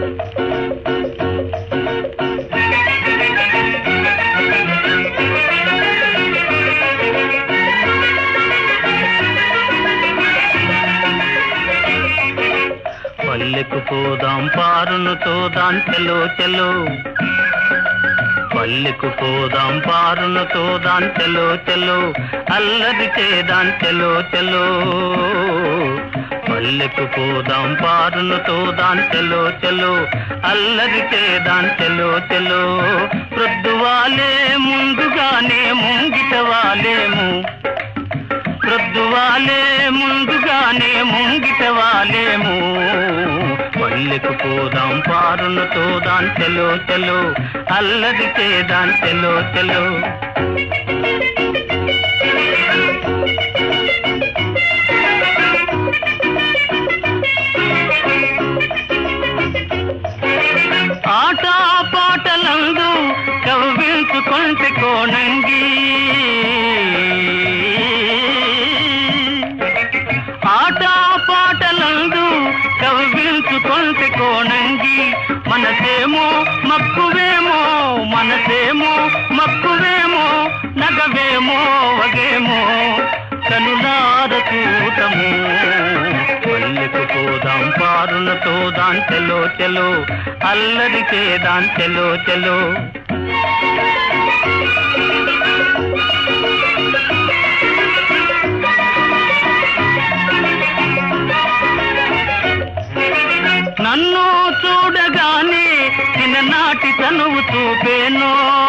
పల్లెకు పోదాం పారును తోదాం చెలో చెలో పల్లెకు పోదాం పారును తోదాం చెలో చెలో అల్లరి చేదాం చెలో చెలో పల్లెకు పోదాం పారును తోదాం చెలో చెలో అల్లరి చేదాం చెలో చెలో ప్రొద్దువాలే ముందుగానే ముంగిట వాలేము ప్రొద్దువాలే ముందుగానే ముంగిట వాలేము పల్లెకు పోదాం పారును తోదాం చెలో చెలో అల్లరి చేదాం చెలో చెలో ఆట పాటలందు కవ్వించుకుంటే కోణంగి ఆట పాటలందు కవ్వించుకుంటే కోణంగి మనసేమో మక్కువేమో మనసేమో మక్కువేమో నగవేమో వగేమో కనులార చూడము పల్లెకు పోదాం పారున తోదాం చెలో చెలో అల్లరి చేదాం చెలో చెలో నన్ను చూడగానే చిన్ననాటి తనువు చూపేను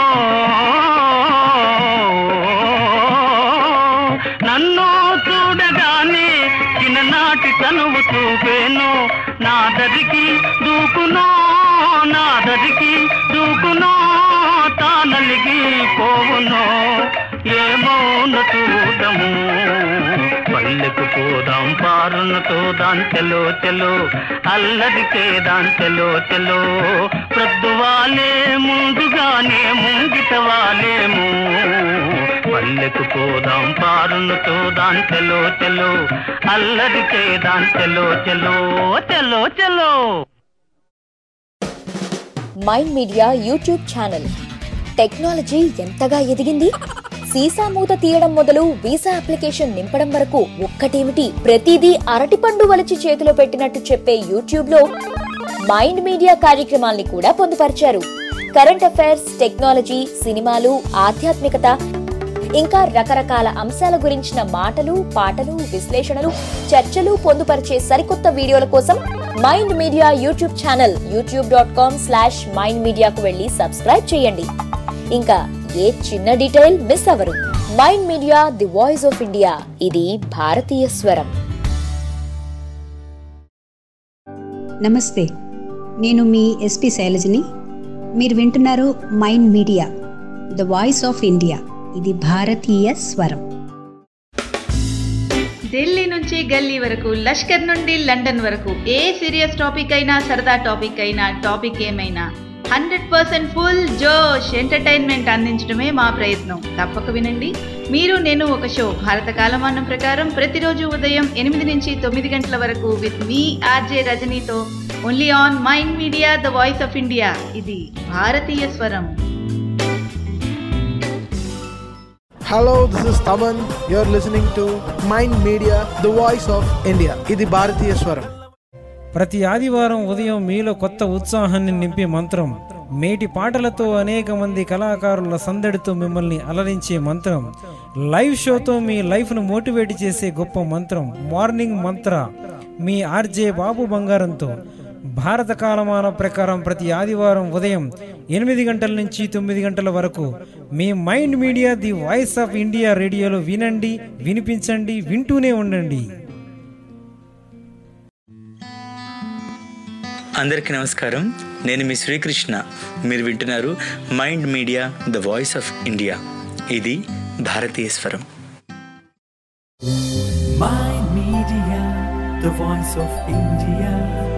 నన్ను చూడగానే చిన్ననాటి తనువు చూపేను నా దరికి దూకునో నా దరికి దూకునో తానలిగి పోవునో ఏమౌన చూడము పల్లెకు పోదాం పారును తోదాం చెలో చెలో అల్లరి చేదాం చెలో చెలో ప్రొద్దువాలే ముందుగానే ముంగిట వాలేము పల్లెకు పోదాం పారును తోదాం చెలో చెలో అల్లరి చేదాం చెలో చెలో చెలో చెలో Mind Media YouTube channel technology ఎంతగా ఎదిగింది సీసా మూత తీయడం మొదలు వీసా అప్లికేషన్ నింపడం వరకు ఒక్కటేమిటి ప్రతిదీ అరటిపండు వలిచి చేతిలో పెట్టినట్టు చెప్పే యూట్యూబ్ లో మైండ్ మీడియా కార్యక్రమాల్ని కూడా పొందుపరిచారు కరెంట్ అఫైర్స్ టెక్నాలజీ సినిమాలు ఆధ్యాత్మికత ఇంకా రకరకాల అంశాల గురించిన మాటలు పాటలు విశ్లేషణలు చర్చలు పొందుపరిచే సరికొత్త వీడియోల కోసం Mind Media YouTube channel YouTube dot com slash Mind మీడియాకు వెళ్ళి సబ్స్క్రైబ్ చేయండి ఇంకా ఏ చిన్న డీటెయిల్ మిస్ అవ్వరు Mind media the voice of India ఇది భారతీయ స్వరం నమస్తే నేను మీ ఎస్పి శైలజని మీరు వింటున్నారు Mind media the voice of India ఇది భారతీయ స్వరం ఢిల్లీ నుంచి గల్లీ వరకు లష్కర్ నుండి లండన్ వరకు ఏ సీరియస్ టాపిక్ అయినా సరదా టాపిక్ అయినా టాపిక్ ఏమైనా హండ్రెడ్ పర్సెంట్ ఫుల్ జోష్ ఎంటర్టైన్మెంట్ అందించడమే మా ప్రయత్నం తప్పక వినండి మీరు నేను ఒక షో భారత కాలమానం ప్రకారం ప్రతిరోజు ఉదయం ఎనిమిది నుంచి తొమ్మిది గంటల వరకు విత్ మీ ఆర్జే రజనీతో only on Mind media the voice of India ఇది భారతీయ స్వరం Hello, this is Taman. You're listening to Mind Media, the voice of India. ఇది భారతీయ స్వరం ప్రతి ఆదివారం ఉదయం మీలో కొత్త ఉత్సాహాన్ని నింపే మంత్రం మేటి పాటలతో అనేక మంది కళాకారుల సందడితో మిమ్మల్ని అలరించే మంత్రం లైవ్ షోతో మీ లైఫ్ను మోటివేట్ చేసే గొప్ప మంత్రం మార్నింగ్ మంత్ర మీ ఆర్జే బాబు బంగారంతో భారత కాలమాన ప్రకారం ప్రతి ఆదివారం ఉదయం ఎనిమిది గంటల నుంచి తొమ్మిది గంటల వరకు మీ Mind media the voice of India రేడియోలో వినండి వినిపించండి వింటూనే ఉండండి అందరికీ నమస్కారం నేను మీ శ్రీకృష్ణ మీరు వింటున్నారు Mind media the voice of India ఇది భారతీయ స్వరం Mind Media, the voice of India.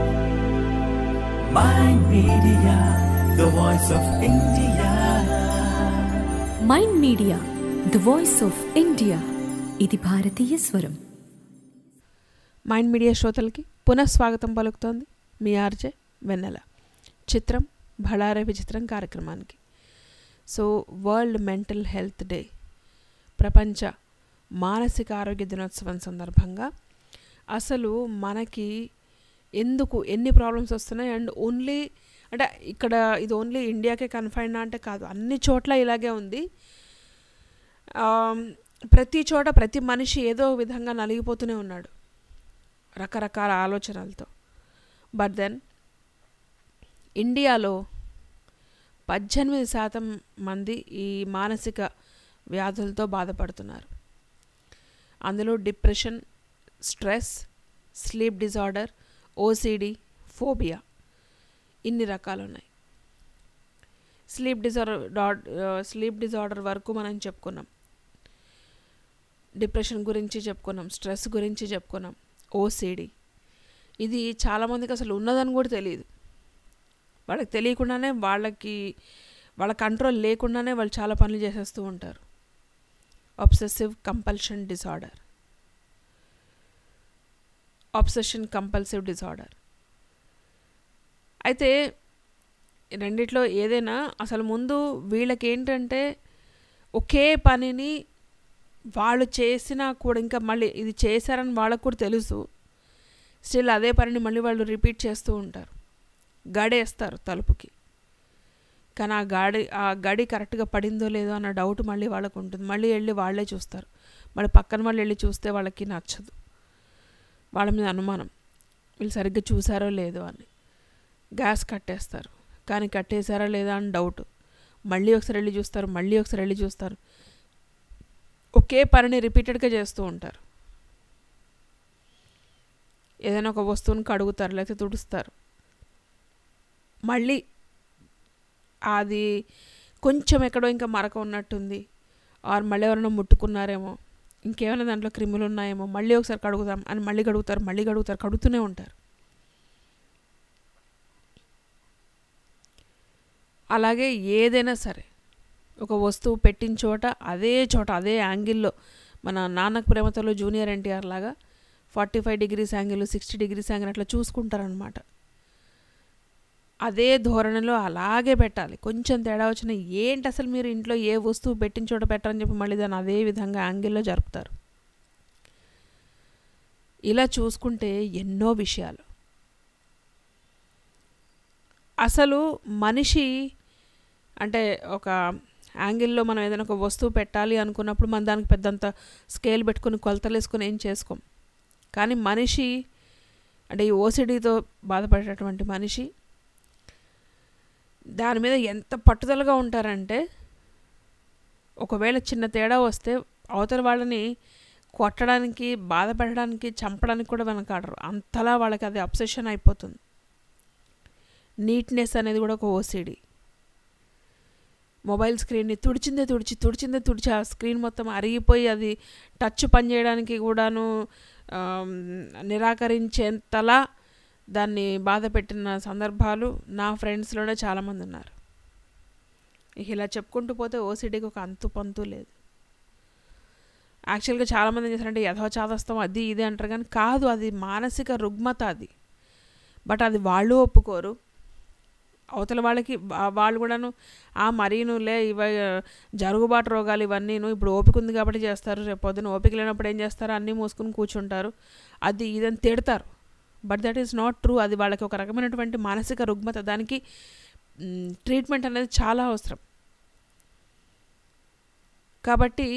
Mind Media, the voice of India. Mind media the voice of India ఇది భారతీయ స్వరం మైండ్ మీడియా శ్రోతలకి పునః స్వాగతం పలుకుతోంది మీ ఆర్జే వెన్నెల చిత్రం భళారే విచిత్రం కార్యక్రమానికి so world mental health day ప్రపంచ మానసిక ఆరోగ్య దినోత్సవం సందర్భంగా అసలు మనకి ఎందుకు ఎన్ని ప్రాబ్లమ్స్ వస్తున్నాయి అండ్ ఓన్లీ అంటే ఇక్కడ ఇది ఓన్లీ ఇండియాకే కన్ఫైన్ అంటే కాదు అన్ని చోట్ల ఇలాగే ఉంది ఆమ్, ప్రతి చోట ప్రతి మనిషి ఏదో ఒక విధంగా నలిగిపోతూనే ఉన్నాడు రకరకాల ఆలోచనలతో బట్ దెన్ ఇండియాలో పద్దెనిమిది శాతం మంది ఈ మానసిక వ్యాధులతో బాధపడుతున్నారు అందులో depression stress sleep disorder OCD phobia ఇన్ని రకాలు ఉన్నాయి స్లీప్ డిజార్డర్ స్లీప్ డిజార్డర్ వరకు మనం చెప్పుకున్నాం డిప్రెషన్ గురించి చెప్పుకున్నాం స్ట్రెస్ గురించి చెప్పుకున్నాం ఓసిడి ఇది చాలామందికి అసలు ఉన్నదని కూడా తెలియదు వాళ్ళకి తెలియకుండానే వాళ్ళకి వాళ్ళ కంట్రోల్ లేకుండానే వాళ్ళు చాలా పనులు చేసేస్తూ ఉంటారు obsessive compulsion disorder obsession compulsive disorder అయితే ఈ రెండిట్లో ఏదైనా అసలు ముందు వీళ్ళకి ఏంటంటే ఒకే పనిని వాళ్ళు చేసినా కూడా ఇంకా మళ్ళీ ఇది చేశారని వాళ్ళకు కూడా తెలుసు స్టిల్ అదే పనిని మళ్ళీ వాళ్ళు రిపీట్ చేస్తూ ఉంటారు గడేస్తారు తలుపుకి కానీ ఆ గాడి ఆ గడి కరెక్ట్గా పడిందో లేదో అన్న డౌట్ మళ్ళీ వాళ్ళకు ఉంటుంది మళ్ళీ వెళ్ళి వాళ్ళే చూస్తారు మళ్ళీ పక్కన వాళ్ళు వెళ్ళి చూస్తే వాళ్ళకి నచ్చదు వాళ్ళ మీద అనుమానం వీళ్ళు సరిగ్గా చూసారో లేదో అని గ్యాస్ కట్టేస్తారు కానీ కట్టేశారా లేదా అని డౌట్ మళ్ళీ ఒకసారి వెళ్ళి చూస్తారు మళ్ళీ ఒకసారి వెళ్ళి చూస్తారు ఒకే పనిని రిపీటెడ్గా చేస్తూ ఉంటారు ఏదైనా ఒక వస్తువుని కడుగుతారు లేకపోతే తుడుస్తారు మళ్ళీ అది కొంచెం ఎక్కడో ఇంకా మరక ఉన్నట్టుంది ఆర్ మళ్ళీ ఎవరైనా ముట్టుకున్నారేమో ఇంకేమైనా దాంట్లో క్రిములు ఉన్నాయేమో మళ్ళీ ఒకసారి కడుగుదాం అని మళ్ళీ కడుగుతారు మళ్ళీ కడుగుతారు కడుగుతూనే ఉంటారు అలాగే ఏదైనా సరే ఒక వస్తువు పెట్టిన చోట అదే చోట అదే యాంగిల్లో మన నాన్నకు ప్రేమతలో జూనియర్ ఎన్టీఆర్ లాగా forty five degrees angle sixty degrees angle అట్లా చూసుకుంటారనమాట అదే ధోరణిలో అలాగే పెట్టాలి కొంచెం తేడా వచ్చిన ఏంటి అసలు మీరు ఇంట్లో ఏ వస్తువు పెట్టిన చోట పెట్టరని చెప్పి మళ్ళీ దాన్ని అదే విధంగా యాంగిల్లో జరుపుతారు ఇలా చూసుకుంటే ఎన్నో విషయాలు అసలు మనిషి అంటే ఒక యాంగిల్లో మనం ఏదైనా ఒక వస్తువు పెట్టాలి అనుకున్నప్పుడు మనం దానికి పెద్దంత స్కేల్ పెట్టుకుని కొలతలు వేసుకొని ఏం చేసుకోం కానీ మనిషి అంటే ఈ ఓసిడీతో బాధపడేటటువంటి మనిషి దాని మీద ఎంత పట్టుదలగా ఉంటారంటే ఒకవేళ చిన్న తేడా వస్తే అవతల వాళ్ళని కొట్టడానికి బాధ పెట్టడానికి చంపడానికి కూడా వెనకాడరు అంతలా వాళ్ళకి అది అబ్సెషన్ అయిపోతుంది నీట్నెస్ అనేది కూడా ఒక ఓసిడి మొబైల్ స్క్రీన్ని తుడిచిందే తుడిచి తుడిచిందే తుడిచి ఆ స్క్రీన్ మొత్తం అరిగిపోయి అది టచ్ పనిచేయడానికి కూడాను ఆమ్, నిరాకరించేంతలా దాన్ని బాధ పెట్టిన సందర్భాలు నా ఫ్రెండ్స్లోనే చాలామంది ఉన్నారు ఇక ఇలా చెప్పుకుంటూ పోతే ఓసిడీకి ఒక అంతు పంతు లేదు యాక్చువల్గా చాలామంది ఏం చేస్తారంటే యథోచాదస్తం అది ఇది అంటారు కానీ కాదు అది మానసిక రుగ్మత అది బట్ అది వాళ్ళు ఒప్పుకోరు అవతల వాళ్ళకి వా- వాళ్ళు కూడాను ఆ మరీనులే ఇవ జరుగుబాటు రోగాలు ఇవన్నీను ఇప్పుడు ఓపిక ఉంది కాబట్టి చేస్తారు రేపు పొద్దున ఓపిక లేనప్పుడు ఏం చేస్తారు అన్నీ మూసుకుని కూర్చుంటారు అది ఇదని తిడతారు but that is not true అది వాళ్ళకి ఒక రకమైనటువంటి మానసిక రుగ్మత దానికి ట్రీట్మెంట్ అనేది చాలా అవసరం కాబట్టి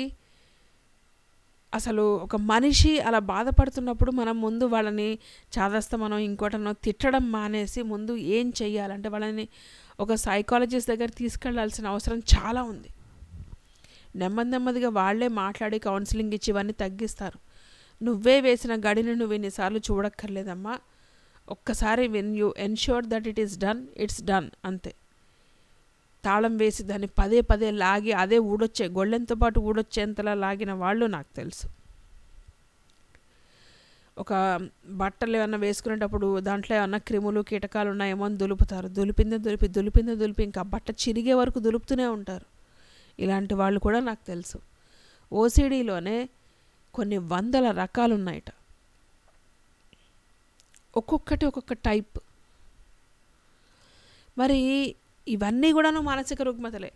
అసలు ఒక మనిషి అలా బాధపడుతున్నప్పుడు మనం ముందు వాళ్ళని చాదస్తమనో ఇంకోటనో తిట్టడం మానేసి ముందు ఏం చెయ్యాలంటే వాళ్ళని ఒక సైకాలజిస్ట్ దగ్గర తీసుకెళ్లాల్సిన అవసరం చాలా ఉంది నెమ్మది నెమ్మదిగా వాళ్ళే మాట్లాడి కౌన్సిలింగ్ ఇచ్చి ఇవన్నీ తగ్గిస్తారు నువ్వే వేసిన గడిని నువ్వు ఎన్నిసార్లు చూడక్కర్లేదమ్మా ఒక్కసారి when you ensure that it is done it's done అంతే తాళం వేసి దాన్ని పదే పదే లాగి అదే ఊడొచ్చే గొళ్ళెంతో పాటు ఊడొచ్చేంతలా లాగిన వాళ్ళు నాకు తెలుసు ఒక బట్టలు ఏమన్నా వేసుకునేటప్పుడు దాంట్లో ఏమన్నా క్రిములు కీటకాలు ఉన్నాయేమో అని దులుపుతారు దులిపిందే దులిపి దులిపిందే దులిపి ఇంకా బట్ట చిరిగే వరకు దులుపుతూనే ఉంటారు ఇలాంటి వాళ్ళు కూడా నాకు తెలుసు ఓసిడీలోనే కొన్ని వందల రకాలు ఉన్నాయట ఒక్కొక్కటి ఒక్కొక్క టైప్ మరి ఇవన్నీ కూడాను మానసిక రుగ్మతలే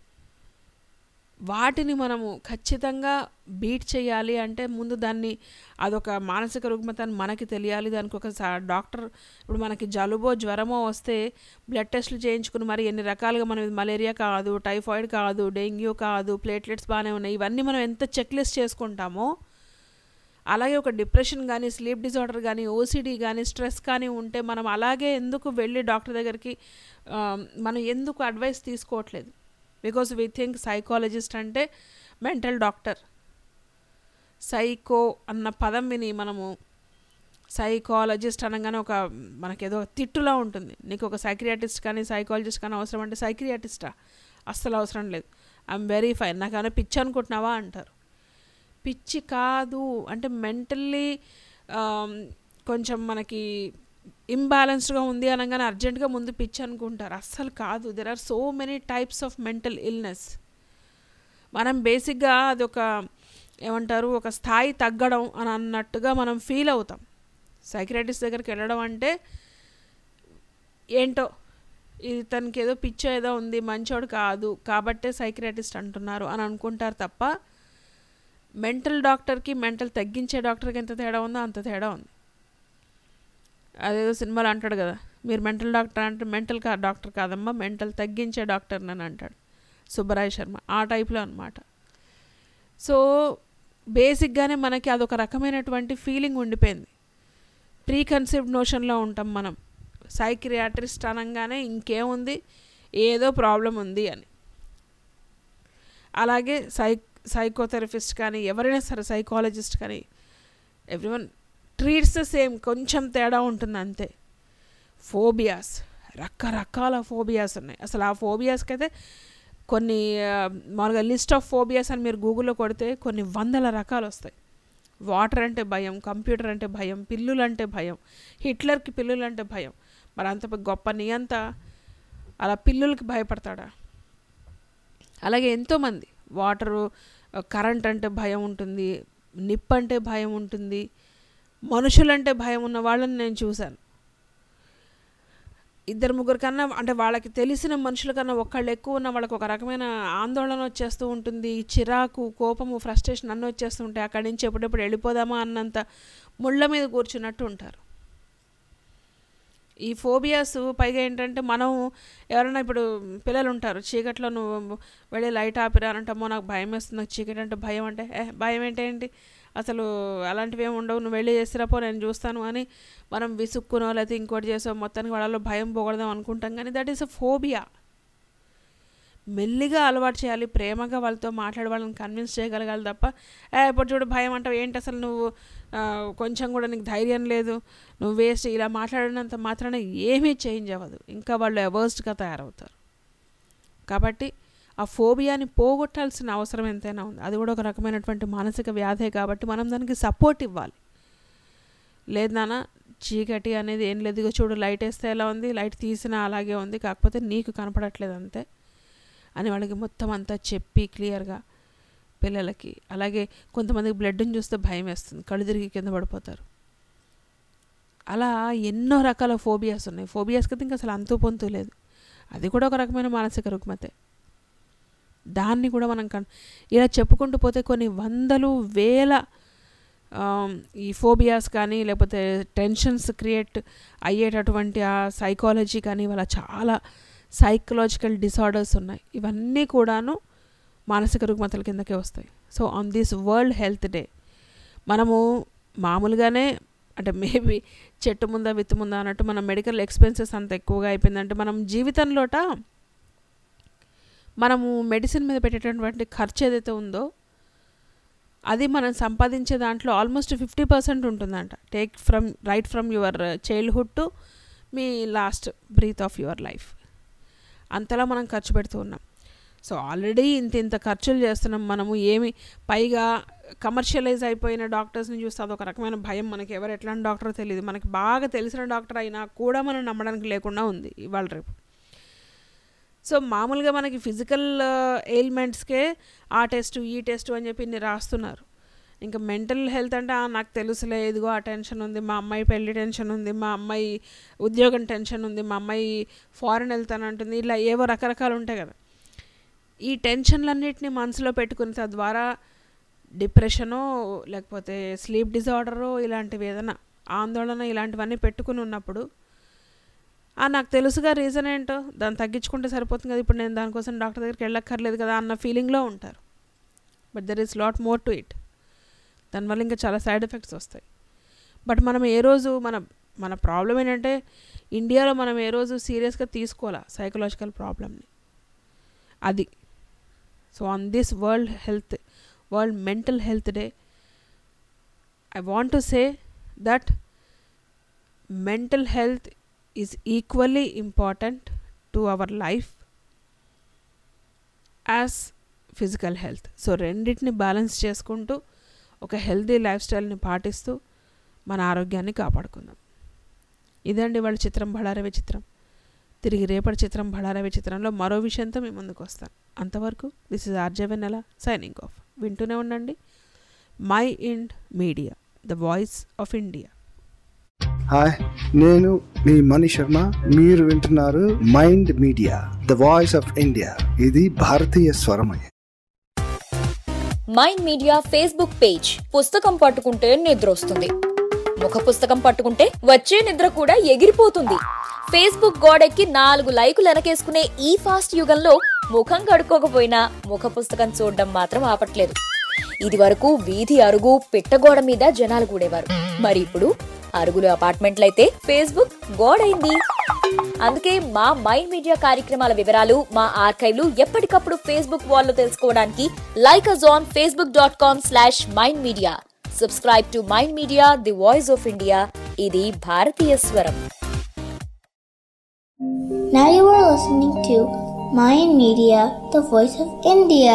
వాటిని మనము ఖచ్చితంగా బీట్ చేయాలి అంటే ముందు దాన్ని అదొక మానసిక రుగ్మత అని మనకి తెలియాలి దానికి ఒక సా- డాక్టర్ ఇప్పుడు మనకి జలుబో జ్వరమో వస్తే బ్లడ్ టెస్ట్లు చేయించుకుని మరి ఎన్ని రకాలుగా మనం ఇది మలేరియా కాదు టైఫాయిడ్ కాదు డెంగ్యూ కాదు ప్లేట్లెట్స్ బాగానే ఉన్నాయి ఇవన్నీ మనం ఎంత చెక్ లిస్ట్ చేసుకుంటామో అలాగే ఒక డిప్రెషన్ కానీ స్లీప్ డిజార్డర్ కానీ ఓసిడీ కానీ స్ట్రెస్ కానీ ఉంటే మనం అలాగే ఎందుకు వెళ్ళి డాక్టర్ దగ్గరికి ఆ, మనం ఎందుకు అడ్వైస్ తీసుకోవట్లేదు బికాస్ వీ థింక్ సైకాలజిస్ట్ అంటే మెంటల్ డాక్టర్ సైకో అన్న పదం విని మనము సైకాలజిస్ట్ అనగానే ఒక మనకేదో తిట్టులా ఉంటుంది నీకు ఒక సైక్రియాటిస్ట్ కానీ సైకాలజిస్ట్ కానీ అవసరం అంటే సైక్రియాటిస్టా అస్సలు అవసరం లేదు ఐఎమ్ వెరీ ఫైన్ నాకు ఏమైనా పిచ్చి అనుకుంటున్నావా అంటారు పిచ్చి కాదు అంటే మెంటల్లీ కొంచెం మనకి ఇంబ్యాలెన్స్డ్గా ఉంది అనగానే అర్జెంటుగా ముందు పిచ్చి అనుకుంటారు అస్సలు కాదు there are so many types of mental illness మనం బేసిక్గా అదొక ఏమంటారు ఒక స్థాయి తగ్గడం అని అన్నట్టుగా మనం ఫీల్ అవుతాం సైక్రటిస్ట్ దగ్గరికి వెళ్ళడం అంటే ఏంటో ఇది తనకి ఏదో పిచ్చో ఏదో ఉంది మంచోడు కాదు కాబట్టే సైక్రటిస్ట్ అంటున్నారు అని అనుకుంటారు తప్ప మెంటల్ డాక్టర్కి మెంటల్ తగ్గించే డాక్టర్కి ఎంత తేడా ఉందో అంత తేడా ఉంది అదేదో సినిమాలో అంటాడు కదా మీరు మెంటల్ డాక్టర్ అంటే మెంటల్ కా డాక్టర్ కాదమ్మా మెంటల్ తగ్గించే డాక్టర్ అని అంటాడు సుబ్బరాయ్ శర్మ ఆ టైప్లో అనమాట సో బేసిక్గానే మనకి అదొక రకమైనటువంటి ఫీలింగ్ ఉండిపోయింది ప్రీ కన్సెప్ట్ నోషన్లో ఉంటాం మనం సైక్రియాట్రిస్ట్ అనగానే ఇంకేముంది ఏదో ప్రాబ్లం ఉంది అని అలాగే సై సైకోథెరపిస్ట్ కానీ ఎవరైనా సరే సైకాలజిస్ట్ కానీ ఎవ్రీవన్ ట్రీట్స్ ద సేమ్ కొంచెం తేడా ఉంటుంది అంతే ఫోబియాస్ రకరకాల ఫోబియాస్ ఉన్నాయి అసలు ఆ ఫోబియాస్కి అయితే కొన్ని ఆ, మామూలుగా లిస్ట్ ఆఫ్ ఫోబియాస్ అని మీరు గూగుల్లో కొడితే కొన్ని వందల రకాలు వస్తాయి వాటర్ అంటే భయం కంప్యూటర్ అంటే భయం పిల్లులు అంటే భయం హిట్లర్కి పిల్లులు అంటే భయం మరి అంత గొప్ప నియంత అలా పిల్లులకి భయపడతాడా అలాగే ఎంతోమంది వాటరు కరెంట్ అంటే భయం ఉంటుంది నిప్ అంటే భయం ఉంటుంది మనుషులంటే భయం ఉన్న వాళ్ళని నేను చూశాను ఇద్దరు ముగ్గురు కన్నా అంటే వాళ్ళకి తెలిసిన మనుషుల కన్నా ఒక్కళ్ళు ఎక్కువ ఉన్న వాళ్ళకి ఒక రకమైన ఆందోళన వచ్చేస్తూ ఉంటుంది చిరాకు కోపము ఫ్రస్ట్రేషన్ అన్నీ వచ్చేస్తూ ఉంటాయి అక్కడి నుంచి ఎప్పుడెప్పుడు వెళ్ళిపోదామా అన్నంత ముళ్ళ మీద కూర్చున్నట్టు ఉంటారు ఈ ఫోబియాస్ పైగా ఏంటంటే మనం ఎవరైనా ఇప్పుడు పిల్లలు ఉంటారు చీకట్లో నువ్వు వెళ్ళి లైట్ ఆపిరా అని అంటామో నాకు భయం వేస్తుంది నాకు చీకటి అంటే భయం అంటే ఏ భయం ఏంటేంటి అసలు అలాంటివి ఏమి ఉండవు నువ్వు వెళ్ళి చేసిరాపో నేను చూస్తాను అని మనం విసుక్కునో లేకపోతే ఇంకోటి చేసో మొత్తానికి వాళ్ళలో భయం పోకూడదాం అనుకుంటాం కానీ దట్ ఈస్ అ ఫోబియా మెల్లిగా అలవాటు చేయాలి ప్రేమగా వాళ్ళతో మాట్లాడే వాళ్ళని కన్విన్స్ చేయగలగాలి తప్ప ఏ ఇప్పుడు చూడు భయం అంటావు ఏంటి అసలు నువ్వు ఆ, కొంచెం కూడా నీకు ధైర్యం లేదు నువ్వు వేస్ట్ ఇలా మాట్లాడినంత మాత్రాన ఏమీ చేంజ్ అవ్వదు ఇంకా వాళ్ళు అవర్స్డ్గా తయారవుతారు కాబట్టి ఆ ఫోబియాని పోగొట్టాల్సిన అవసరం ఎంతైనా ఉంది అది కూడా ఒక రకమైనటువంటి మానసిక వ్యాధే కాబట్టి మనం దానికి సపోర్ట్ ఇవ్వాలి లేదు నాన్న చీకటి అనేది ఏం లేదు ఇగో చూడు లైట్ వేస్తే ఎలా ఉంది లైట్ తీసినా అలాగే ఉంది కాకపోతే నీకు కనపడట్లేదు అంతే అని వాళ్ళకి మొత్తం అంతా చెప్పి క్లియర్గా పిల్లలకి అలాగే కొంతమందికి బ్లడ్ని చూస్తే భయం వేస్తుంది కళ్ళు తిరిగి కింద పడిపోతారు అలా ఎన్నో రకాల ఫోబియాస్ ఉన్నాయి ఫోబియాస్ కదా ఇంకా అసలు అంతు పొంతు లేదు అది కూడా ఒక రకమైన మానసిక రుగ్మతే దాన్ని కూడా మనం కన్ ఇలా చెప్పుకుంటూ పోతే కొన్ని వందలు వేల ఆమ్, ఈ ఫోబియాస్ కానీ లేకపోతే టెన్షన్స్ క్రియేట్ అయ్యేటటువంటి ఆ సైకాలజీ కానీ వాళ్ళ చాలా సైకలాజికల్ డిసార్డర్స్ ఉన్నాయి ఇవన్నీ కూడాను మానసిక రుగ్మతల కిందకే వస్తాయి so on this world health day మనము మామూలుగానే అంటే మేబీ చెట్టు ముందా విత్తు ముందా అన్నట్టు మన మెడికల్ ఎక్స్పెన్సెస్ అంత ఎక్కువగా అయిపోయిందంటే మనం జీవితంలోట మనము మెడిసిన్ మీద పెట్టేటటువంటి ఖర్చు ఏదైతే ఉందో అది మనం సంపాదించే దాంట్లో ఆల్మోస్ట్ ఫిఫ్టీ పర్సెంట్ ఉంటుందంట take from right from your childhood to me last breath of your life అంతలా మనం ఖర్చు పెడుతూ ఉన్నాం సో ఆల్రెడీ ఇంత ఇంత ఖర్చులు చేస్తున్నాం మనము ఏమి పైగా కమర్షియలైజ్ అయిపోయిన డాక్టర్స్ని చూస్తే అదొక రకమైన భయం మనకి ఎవరు ఎట్లాంటి డాక్టర్ తెలియదు మనకి బాగా తెలిసిన డాక్టర్ అయినా కూడా మనం నమ్మడానికి లేకుండా ఉంది ఇవాళ రేపు సో మామూలుగా మనకి ఫిజికల్ ఎయిల్మెంట్స్కే ఆ టెస్ట్ ఈ టెస్ట్ అని చెప్పి ఇన్ని రాస్తున్నారు ఇంకా మెంటల్ హెల్త్ అంటే "ఆ, నాకు తెలుసులే ఇదిగో ఆ టెన్షన్ ఉంది మా అమ్మాయి పెళ్లి టెన్షన్ ఉంది మా అమ్మాయి ఉద్యోగం టెన్షన్ ఉంది మా అమ్మాయి ఫారెన్ వెళ్తానంటుంది ఇలా ఏవో రకరకాలు ఉంటాయి కదా ఈ టెన్షన్లన్నిటిని మనసులో పెట్టుకుని తద్వారా డిప్రెషనో లేకపోతే స్లీప్ డిజార్డరో ఇలాంటివి ఏదైనా ఆందోళన ఇలాంటివన్నీ పెట్టుకుని ఉన్నప్పుడు "ఆ, నాకు తెలుసుగా రీజన్ ఏంటో దాన్ని తగ్గించుకుంటే సరిపోతుంది కదా ఇప్పుడు నేను దానికోసం డాక్టర్ దగ్గరికి వెళ్ళక్కర్లేదు కదా అన్న ఫీలింగ్లో ఉంటారు but there is lot more to it దానివల్ల ఇంకా చాలా సైడ్ ఎఫెక్ట్స్ వస్తాయి బట్ మనం ఏ రోజు మన మన ప్రాబ్లం ఏంటంటే ఇండియాలో మనం ఏ రోజు సీరియస్గా తీసుకోవాలా సైకలాజికల్ ప్రాబ్లమ్ని అది so on this world health world mental health day I want to say that mental health is equally important to our life as physical health so రెండింటిని బ్యాలెన్స్ చేసుకుంటూ ఒక హెల్తీ లైఫ్ స్టైల్ని పాటిస్తూ మన ఆరోగ్యాన్ని కాపాడుకుందాం ఇదండి వాళ్ళ చిత్రం బళారవి చిత్రం తిరిగి రేపటి చిత్రం బళారవి చిత్రంలో మరో విషయంతో మీ ముందుకు వస్తాను అంతవరకు this is RJ Vennela signing off వింటూనే ఉండండి mind Media the voice of India hi నేను మీ మణి శర్మ మీరు వింటున్నారు Mind media the voice of India ఇది భారతీయ స్వరమయ మైండ్ మీడియా ఫేస్బుక్ పేజ్ పుస్తకం పట్టుకుంటే నిద్ర వస్తుంది ముఖ పుస్తకం పట్టుకుంటే వచ్చే నిద్ర కూడా ఎగిరిపోతుంది ఫేస్బుక్ గోడెక్కి నాలుగు లైకులు వెనకేసుకునే ఈ ఫాస్ట్ యుగంలో ముఖం కడుక్కోకపోయినా ముఖ పుస్తకం చూడడం మాత్రం ఆపట్లేదు ఇది వరకు వీధి అరుగు పిట్టగోడ మీద జనాలు కూడేవారు మరి ఇప్పుడు అరుగులు అపార్ట్మెంట్లయితే ఫేస్బుక్ గోడైంది అందుకే మా మైండ్ మీడియా కార్యక్రమాల వివరాలు మా ఆర్కైవ్లు ఎప్పటికప్పుడు ఫేస్బుక్ వాల్లో తెలుసుకోవడానికి like us on Facebook dot com slash Mind Media subscribe to Mind media the voice of India ఇది భారతీయ స్వరం Now you are listening to Mayan Media, the voice of India.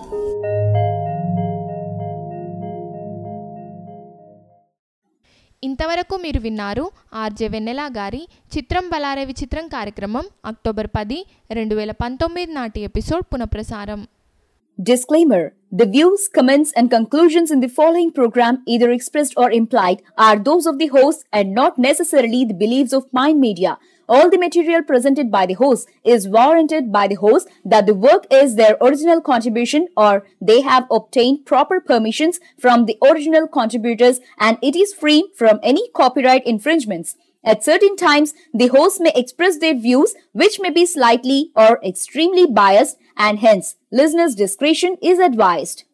ఇంతవరకు మీరు విన్నారు ఆర్జే వెన్నెల గారి చిత్రం బలారే విచిత్రం కార్యక్రమం అక్టోబర్ పది రెండు వేల పంతొమ్మిది నాటి ఎపిసోడ్ పునఃప్రసారం Disclaimer The views, comments, and conclusions in the following program, either expressed or implied, are those of the host and not necessarily the beliefs of Mind Media. All the material presented by the host is warranted by the host that the work is their original contribution or they have obtained proper permissions from the original contributors and it is free from any copyright infringements. At certain times, the host may express their views which may be slightly or extremely biased and hence listeners' discretion is advised.